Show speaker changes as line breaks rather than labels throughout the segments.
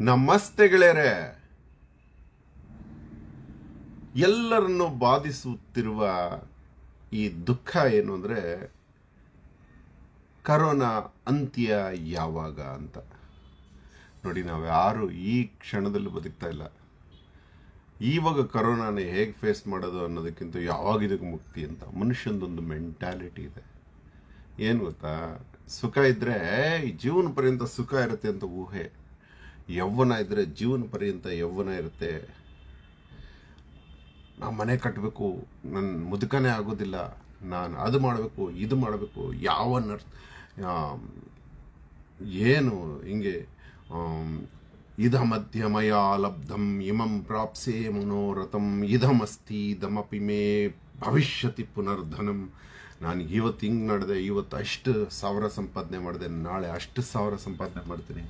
ನಮಸ್ತೆ ಗೆಳೆಯರೆ ಎಲ್ಲರನ್ನು ಬಾಧಿಸುತ್ತಿರುವ ಈ ದುಃಖ ಏನು ಅಂದ್ರೆ ಕರೋನಾ ಅಂತ್ಯ ಯಾವಾಗ ಅಂತ ನೋಡಿ ನಾವು ಯಾರು ಈ ಕ್ಷಣದಲ್ಲಿ ಬದುಕ್ತಾ ಇಲ್ಲ ಇವಾಗ ಕರೋನಾನ ಹೇಗೆ ಫೇಸ್ ಮಾಡೋದು ಅನ್ನೋದಕ್ಕಿಂತ ಯಾವಾಗ ಇದಕ್ಕೆ ಮುಕ್ತಿ ಅಂತ ಮನುಷ್ಯಂದೊಂದು ಮೆಂಟ್ಯಾಲಿಟಿ ಇದೆ ಏನು ಗೊತ್ತಾ ಸುಖ ಇದ್ರೆ ಈ ಜೀವನ ಪರ್ಯಂತ ಸುಖ ಇರುತ್ತೆ ಅಂತ ಊಹೆ ಯೌವನ ಇದ್ರೆ ಜೀವನ ಪರ್ಯಂತ ಯೌವನ ಇರುತ್ತೆ ನಾವು ಮನೆ ಕಟ್ಟಬೇಕು ನನ್ನ ಮುದುಕನೇ ಆಗೋದಿಲ್ಲ ನಾನು ಅದು ಮಾಡಬೇಕು ಇದು ಮಾಡಬೇಕು ಯಾವ ನರ್ ಏನು ಹಿಂಗೆ ಆಮ್, ಇದ ಮಧ್ಯಮಯ ಲಬ್ಧಂ ಇಮಂ ಪ್ರಾಪ್ಸೆ ಮನೋರಥಂ ಇದಮಸ್ತಿ ಇದಮಪಿ ಮೇ ಭವಿಷ್ಯತಿ ಪುನರ್ಧನಂ ನಾನು ಇವತ್ತು ಹಿಂಗೆ ನಡೆದೆ ಇವತ್ತು ಅಷ್ಟು ಸಾವಿರ ಸಂಪಾದನೆ ಮಾಡಿದೆ ನಾಳೆ ಅಷ್ಟು ಸಾವಿರ ಸಂಪಾದನೆ ಮಾಡ್ತೀನಿ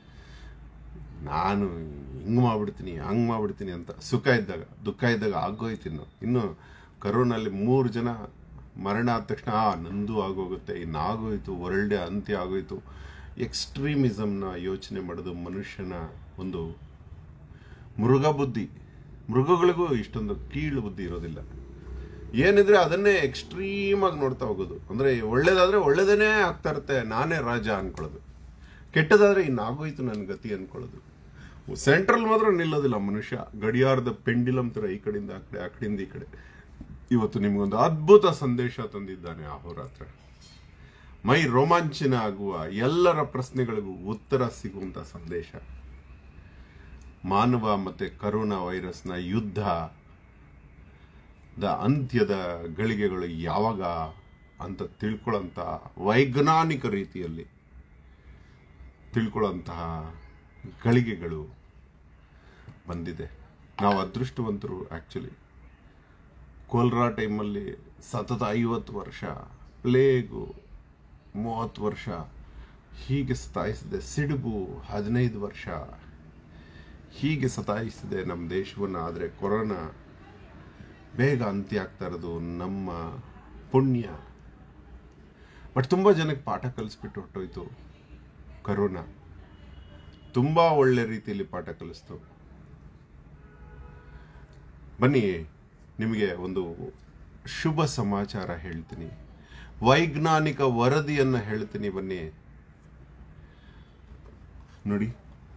ನಾನು ಹಿಂಗೆ ಮಾಡ್ಬಿಡ್ತೀನಿ ಹಂಗೆ ಮಾಡ್ಬಿಡ್ತೀನಿ ಅಂತ ಸುಖ ಇದ್ದಾಗ ದುಃಖ ಇದ್ದಾಗ ಆಗೋಯ್ತು ಇನ್ನು ಇನ್ನು ಕರೋನಲ್ಲಿ ಮೂರು ಜನ ಮರಣ ಆದ ತಕ್ಷಣ ಆ ನಂದು ಆಗೋಗುತ್ತೆ ಇನ್ನು ಆಗೋಯ್ತು ವರ್ಲ್ಡೇ ಅಂತ್ಯ ಆಗೋಯ್ತು ಎಕ್ಸ್ಟ್ರೀಮಿಸಮ್ನ ಯೋಚನೆ ಮಾಡೋದು ಮನುಷ್ಯನ ಒಂದು ಮೃಗ ಬುದ್ಧಿ ಮೃಗಗಳಿಗೂ ಇಷ್ಟೊಂದು ಕೀಳು ಬುದ್ಧಿ ಇರೋದಿಲ್ಲ ಏನಿದ್ರೆ ಅದನ್ನೇ ಎಕ್ಸ್ಟ್ರೀಮ್ ಆಗಿ ನೋಡ್ತಾ ಹೋಗೋದು ಅಂದ್ರೆ ಒಳ್ಳೇದಾದ್ರೆ ಒಳ್ಳೇದೇನೇ ಆಗ್ತಾ ಇರುತ್ತೆ ನಾನೇ ರಾಜ ಅನ್ಕೊಳ್ಳೋದು ಕೆಟ್ಟದಾದ್ರೆ ಇನ್ನಾಗೋಯ್ತು ನನ್ನ ಗತಿ ಅನ್ಕೊಳ್ಳೋದು ಸೆಂಟ್ರಲ್ ಮಾತ್ರ ನಿಲ್ಲೋದಿಲ್ಲ ಮನುಷ್ಯ ಗಡಿಯಾರದ ಪೆಂಡಿಲಂ ತರ ಈ ಕಡೆಯಿಂದ ಆ ಕಡೆ ಆ ಕಡೆಯಿಂದ ಈ ಕಡೆ ಇವತ್ತು ನಿಮ್ಗೊಂದು ಅದ್ಭುತ ಸಂದೇಶ ತಂದಿದ್ದಾನೆ ಅಹೋರಾತ್ರ ಮೈ ರೋಮಾಂಚನ ಆಗುವ ಎಲ್ಲರ ಪ್ರಶ್ನೆಗಳಿಗೂ ಉತ್ತರ ಸಿಗುವಂತ ಸಂದೇಶ ಮಾನವ ಮತ್ತೆ ಕರೋನಾ ವೈರಸ್ನ ಯುದ್ಧ ದ ಅಂತ್ಯದ ಗಳಿಗೆಗಳು ಯಾವಾಗ ಅಂತ ತಿಳ್ಕೊಳ್ಳೋಂಥ ವೈಜ್ಞಾನಿಕ ರೀತಿಯಲ್ಲಿ ತಿಳ್ಕೊಳ್ಳೋಂತಹ ಗಳಿಗೆಗಳು ಬಂದಿದೆ ನಾವು ಅದೃಷ್ಟವಂತರು ಆ್ಯಕ್ಚುಲಿ ಕೋಲ್ರಾ ಟೈಮಲ್ಲಿ ಸತತ ಐವತ್ತು ವರ್ಷ ಪ್ಲೇಗು ಮೂವತ್ತು ವರ್ಷ ಹೀಗೆ ಸತಾಯಿಸಿದೆ ಸಿಡುಬು ಹದಿನೈದು ವರ್ಷ ಹೀಗೆ ಸತಾಯಿಸಿದೆ ನಮ್ಮ ದೇಶವನ್ನು ಆದರೆ ಕೊರೋನಾ ಬೇಗ ಅಂತ್ಯ ಆಗ್ತಾ ಇರೋದು ನಮ್ಮ ಪುಣ್ಯ ಬಟ್ ತುಂಬ ಜನಕ್ಕೆ ಪಾಠ ಕಲಿಸ್ಬಿಟ್ಟು ಹೊಟ್ಟೋಯ್ತು ಕರೋನಾ ತುಂಬ ಒಳ್ಳೆ ರೀತಿಯಲ್ಲಿ ಪಾಠ ಕಲಿಸ್ತು ಬನ್ನಿ ನಿಮಗೆ ಒಂದು ಶುಭ ಸಮಾಚಾರ ಹೇಳ್ತೀನಿ ವೈಜ್ಞಾನಿಕ ವರದಿಯನ್ನ ಹೇಳ್ತೀನಿ ಬನ್ನಿ ನೋಡಿ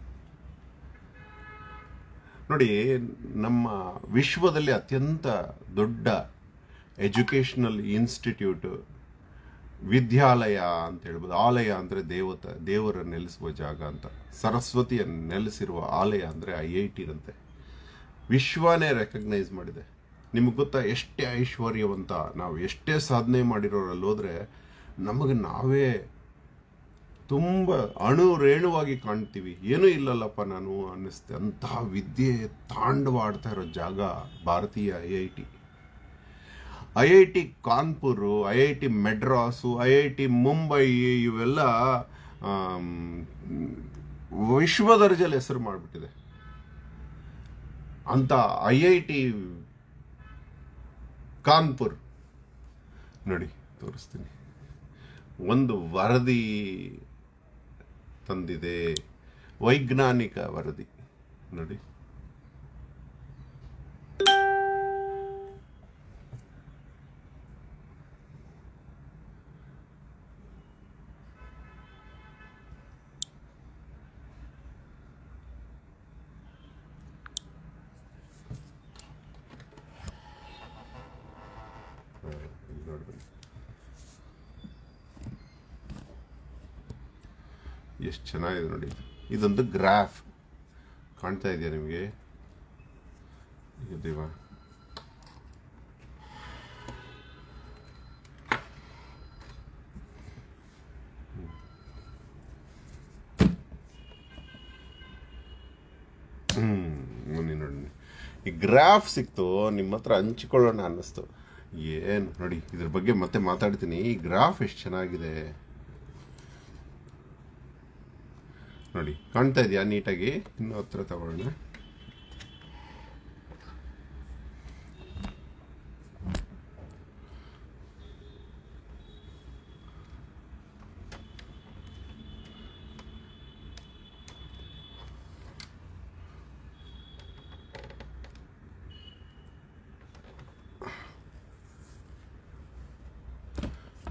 ನೋಡಿ ನಮ್ಮ ವಿಶ್ವದಲ್ಲಿ ಅತ್ಯಂತ ದೊಡ್ಡ ಎಜುಕೇಶನಲ್ ಇನ್ಸ್ಟಿಟ್ಯೂಟ್ ವಿದ್ಯಾಲಯ ಅಂತ ಹೇಳ್ಬೋದು ಆಲಯ ಅಂದ್ರೆ ದೇವತ ದೇವರ ನೆಲೆಸುವ ಜಾಗ ಅಂತ ಸರಸ್ವತಿಯ ನೆಲೆಸಿರುವ ಆಲಯ ಅಂದ್ರೆ ಐ ಐ ಟಿ ಅಂತೆ ವಿಶ್ವನೇ ರೆಕಗ್ನೈಸ್ ಮಾಡಿದೆ ನಿಮ್ಗೆ ಗೊತ್ತಾ ಎಷ್ಟೇ ಐಶ್ವರ್ಯವಂತ ನಾವು ಎಷ್ಟೇ ಸಾಧನೆ ಮಾಡಿರೋರಲ್ಲಿ ಹೋದ್ರೆ ನಮಗೆ ನಾವೇ ತುಂಬ ಅಣು ರೇಣುವಾಗಿ ಕಾಣ್ತೀವಿ ಏನೂ ಇಲ್ಲಲ್ಲಪ್ಪ ನಾನು ಅನ್ನಿಸ್ತೆ ಅಂತಹ ವಿದ್ಯೆ ತಾಂಡವಾಡ್ತಾ ಇರೋ ಜಾಗ ಭಾರತೀಯ I I T I I T Kanpur I I T Madras I I T Mumbai ಇವೆಲ್ಲ ಆಮ್, ವಿಶ್ವ ದರ್ಜೆಯಲ್ಲಿ ಹೆಸರು ಮಾಡಿಬಿಟ್ಟಿದೆ ಅಂತ ಐ ಐ ಟಿ ಕಾನ್ಪುರ್ ನೋಡಿ ತೋರಿಸ್ತೀನಿ ಒಂದು ವರದಿ ತಂದಿದೆ ವೈಜ್ಞಾನಿಕ ವರದಿ ನೋಡಿ ಹಾ, ಇಲ್ಲಿ ನೋಡ್ಬನ್ನಿ ಎಷ್ಟು ಚೆನ್ನಾಗಿದೆ ನೋಡಿ ಇದು. ಇದೊಂದು ಗ್ರಾಫ್ ಕಾಣ್ತಾ ಇದೆಯಾ ನಿಮಗೆ ದೇವ ಹ್ಮ್ ಬನ್ನಿ ನೋಡಿ ಈ ಗ್ರಾಫ್ ಸಿಕ್ತು ನಿಮ್ಮ ಹತ್ರ ಹಂಚಿಕೊಳ್ಳೋಣ ಅನ್ನಿಸ್ತು ಏನು ನೋಡಿ ಇದ್ರ ಬಗ್ಗೆ ಮತ್ತೆ ಮಾತಾಡ್ತೀನಿ ಈ ಗ್ರಾಫ್ ಎಷ್ಟು ಚೆನ್ನಾಗಿದೆ ನೋಡಿ ಕಾಣ್ತಾ ಇದೆಯಾ ನೀಟಾಗಿ ಇನ್ನು ಹತ್ರ ತಗೊಳ್ಳೋಣ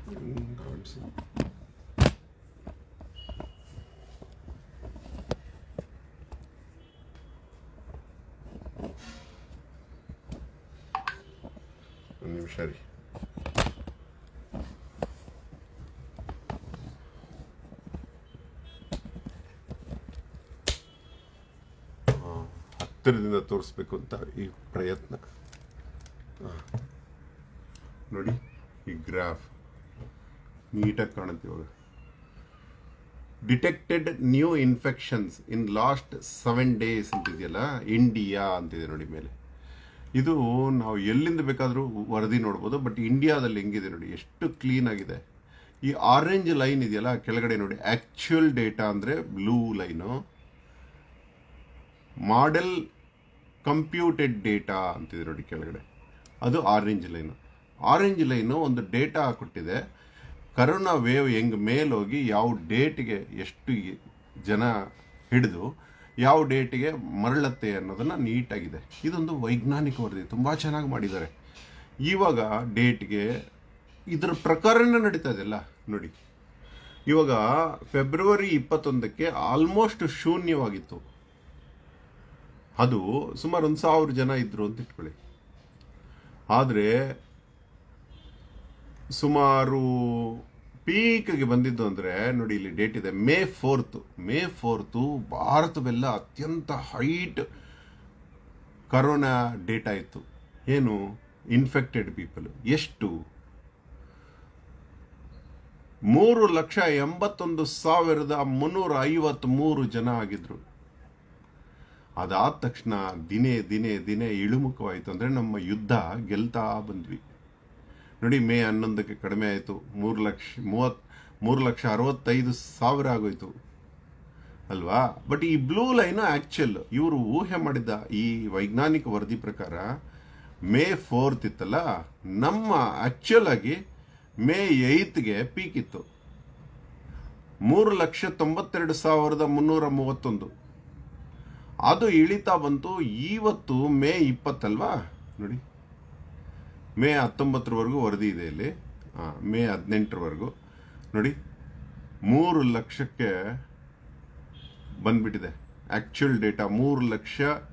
ಹ್ಮ್, ಕಾಣ್ಸಿ. ಒಂದು ನಿಮಿಷ ರೀ ಆ, ಹತ್ತಿರದಿಂದ ತೋರಿಸ್ಬೇಕು ಅಂತ ಈ ಪ್ರಯತ್ನ ಆ. ನೋಡಿ ಈ ಗ್ರಾಫ್ ನೀಟಾಗಿ ಕಾಣುತ್ತೆ ಇವಾಗ detected new infections in last seven days ಅಂತಿದೆಯಲ್ಲ ಇಂಡಿಯಾ ಅಂತಿದೆ ನೋಡಿ ಮೇಲೆ ಇದು ನಾವು ಎಲ್ಲಿಂದ ಬೇಕಾದರೂ ವರದಿ ನೋಡ್ಬೋದು ಬಟ್ ಇಂಡಿಯಾದಲ್ಲಿ ಹೆಂಗಿದೆ ನೋಡಿ ಎಷ್ಟು ಕ್ಲೀನ್ ಆಗಿದೆ ಈ ಆರೆಂಜ್ ಲೈನ್ ಇದೆಯಲ್ಲ ಕೆಳಗಡೆ ನೋಡಿ ಆಕ್ಚುಯಲ್ ಡೇಟಾ ಅಂದರೆ blue line model computed data ಅಂತಿದೆ ನೋಡಿ ಕೆಳಗಡೆ ಅದು ಆರೆಂಜ್ ಲೈನು ಆರೆಂಜ್ ಲೈನು ಒಂದು ಡೇಟಾ ಕೊಟ್ಟಿದೆ ಕರೋನಾ ವೇವ್ ಹೆಂಗ್ ಮೇಲೋಗಿ ಯಾವ ಡೇಟ್ಗೆ ಎಷ್ಟು ಜನ ಹಿಡಿದು ಯಾವ ಡೇಟಿಗೆ ಮರಳತ್ತೆ ಅನ್ನೋದನ್ನ ನೀಟಾಗಿದೆ ಇದೊಂದು ವೈಜ್ಞಾನಿಕ ವರದಿ ತುಂಬ ಚೆನ್ನಾಗಿ ಮಾಡಿದ್ದಾರೆ ಇವಾಗ ಡೇಟ್ಗೆ ಇದರ ಪ್ರಕಾರನೇ ನಡೀತಾ ಇದೆಲ್ಲ ನೋಡಿ ಇವಾಗ ಫೆಬ್ರವರಿ ಇಪ್ಪತ್ತೊಂದಕ್ಕೆ ಆಲ್ಮೋಸ್ಟ್ ಶೂನ್ಯವಾಗಿತ್ತು ಅದು ಸುಮಾರು ಒಂದು ಸಾವಿರ ಜನ ಇದ್ರು ಅಂತ ಇಟ್ಕೊಳ್ಳಿ ಆದರೆ ಸುಮಾರು ಪೀಕ್ಗೆ ಬಂದಿದ್ದು ಅಂದರೆ ನೋಡಿ ಇಲ್ಲಿ ಡೇಟ್ ಇದೆ ಮೇ ಫೋರ್ತ್ ಮೇ ಫೋರ್ತು ಭಾರತವೆಲ್ಲ ಅತ್ಯಂತ ಹೈಟ್ ಕರೋನಾ ಡೇಟಾ ಇತ್ತು ಏನು ಇನ್ಫೆಕ್ಟೆಡ್ ಪೀಪಲ್ ಎಷ್ಟು ಮೂರು ಲಕ್ಷ ಎಂಬತ್ತೊಂದು ಸಾವಿರದ ಮುನ್ನೂರ ಐವತ್ಮೂರು ಜನ ಆಗಿದ್ರು ಅದಾದ ತಕ್ಷಣ ದಿನೇ ದಿನೇ ದಿನೇ ಇಳಿಮುಖವಾಯಿತು ಅಂದರೆ ನಮ್ಮ ಯುದ್ಧ ಗೆಲ್ತಾ ಬಂದ್ವಿ ನೋಡಿ ಮೇ ಹನ್ನೊಂದಕ್ಕೆ ಕಡಿಮೆ ಆಯಿತು ಮೂರು ಲಕ್ಷ ಮೂವತ್ ಮೂರು ಲಕ್ಷ ಅರವತ್ತೈದು ಸಾವಿರ ಆಗೋಯ್ತು ಅಲ್ವಾ ಬಟ್ ಈ ಬ್ಲೂ ಲೈನ್ ಆಕ್ಚುಲ್ ಇವರು ಊಹೆ ಮಾಡಿದ್ದ ಈ ವೈಜ್ಞಾನಿಕ ವರದಿ ಪ್ರಕಾರ ಮೇ ಫೋರ್ತ್ ಇತ್ತಲ್ಲ ನಮ್ಮ ಆಕ್ಚುಲ್ ಆಗಿ ಮೇ ಏಯ್ತ್ಗೆ ಪೀಕ್ ಇತ್ತು ಮೂರು ಲಕ್ಷ ತೊಂಬತ್ತೆರಡು ಸಾವಿರದ ಮುನ್ನೂರ ಮೂವತ್ತೊಂದು ಅದು ಇಳಿತಾ ಬಂತು ಇವತ್ತು ಮೇ ಇಪ್ಪತ್ತಲ್ವಾ ನೋಡಿ ಮೇ ಹತ್ತೊಂಬತ್ತರವರೆಗೂ ವರದಿ ಇದೆ ಇಲ್ಲಿ ಆ, ಮೇ ಹದಿನೆಂಟರವರೆಗೂ ನೋಡಿ ಮೂರು ಲಕ್ಷಕ್ಕೆ ಬಂದ್ಬಿಟ್ಟಿದೆ ಆಕ್ಚುಯಲ್ ಡೇಟಾ ಮೂರು ಲಕ್ಷ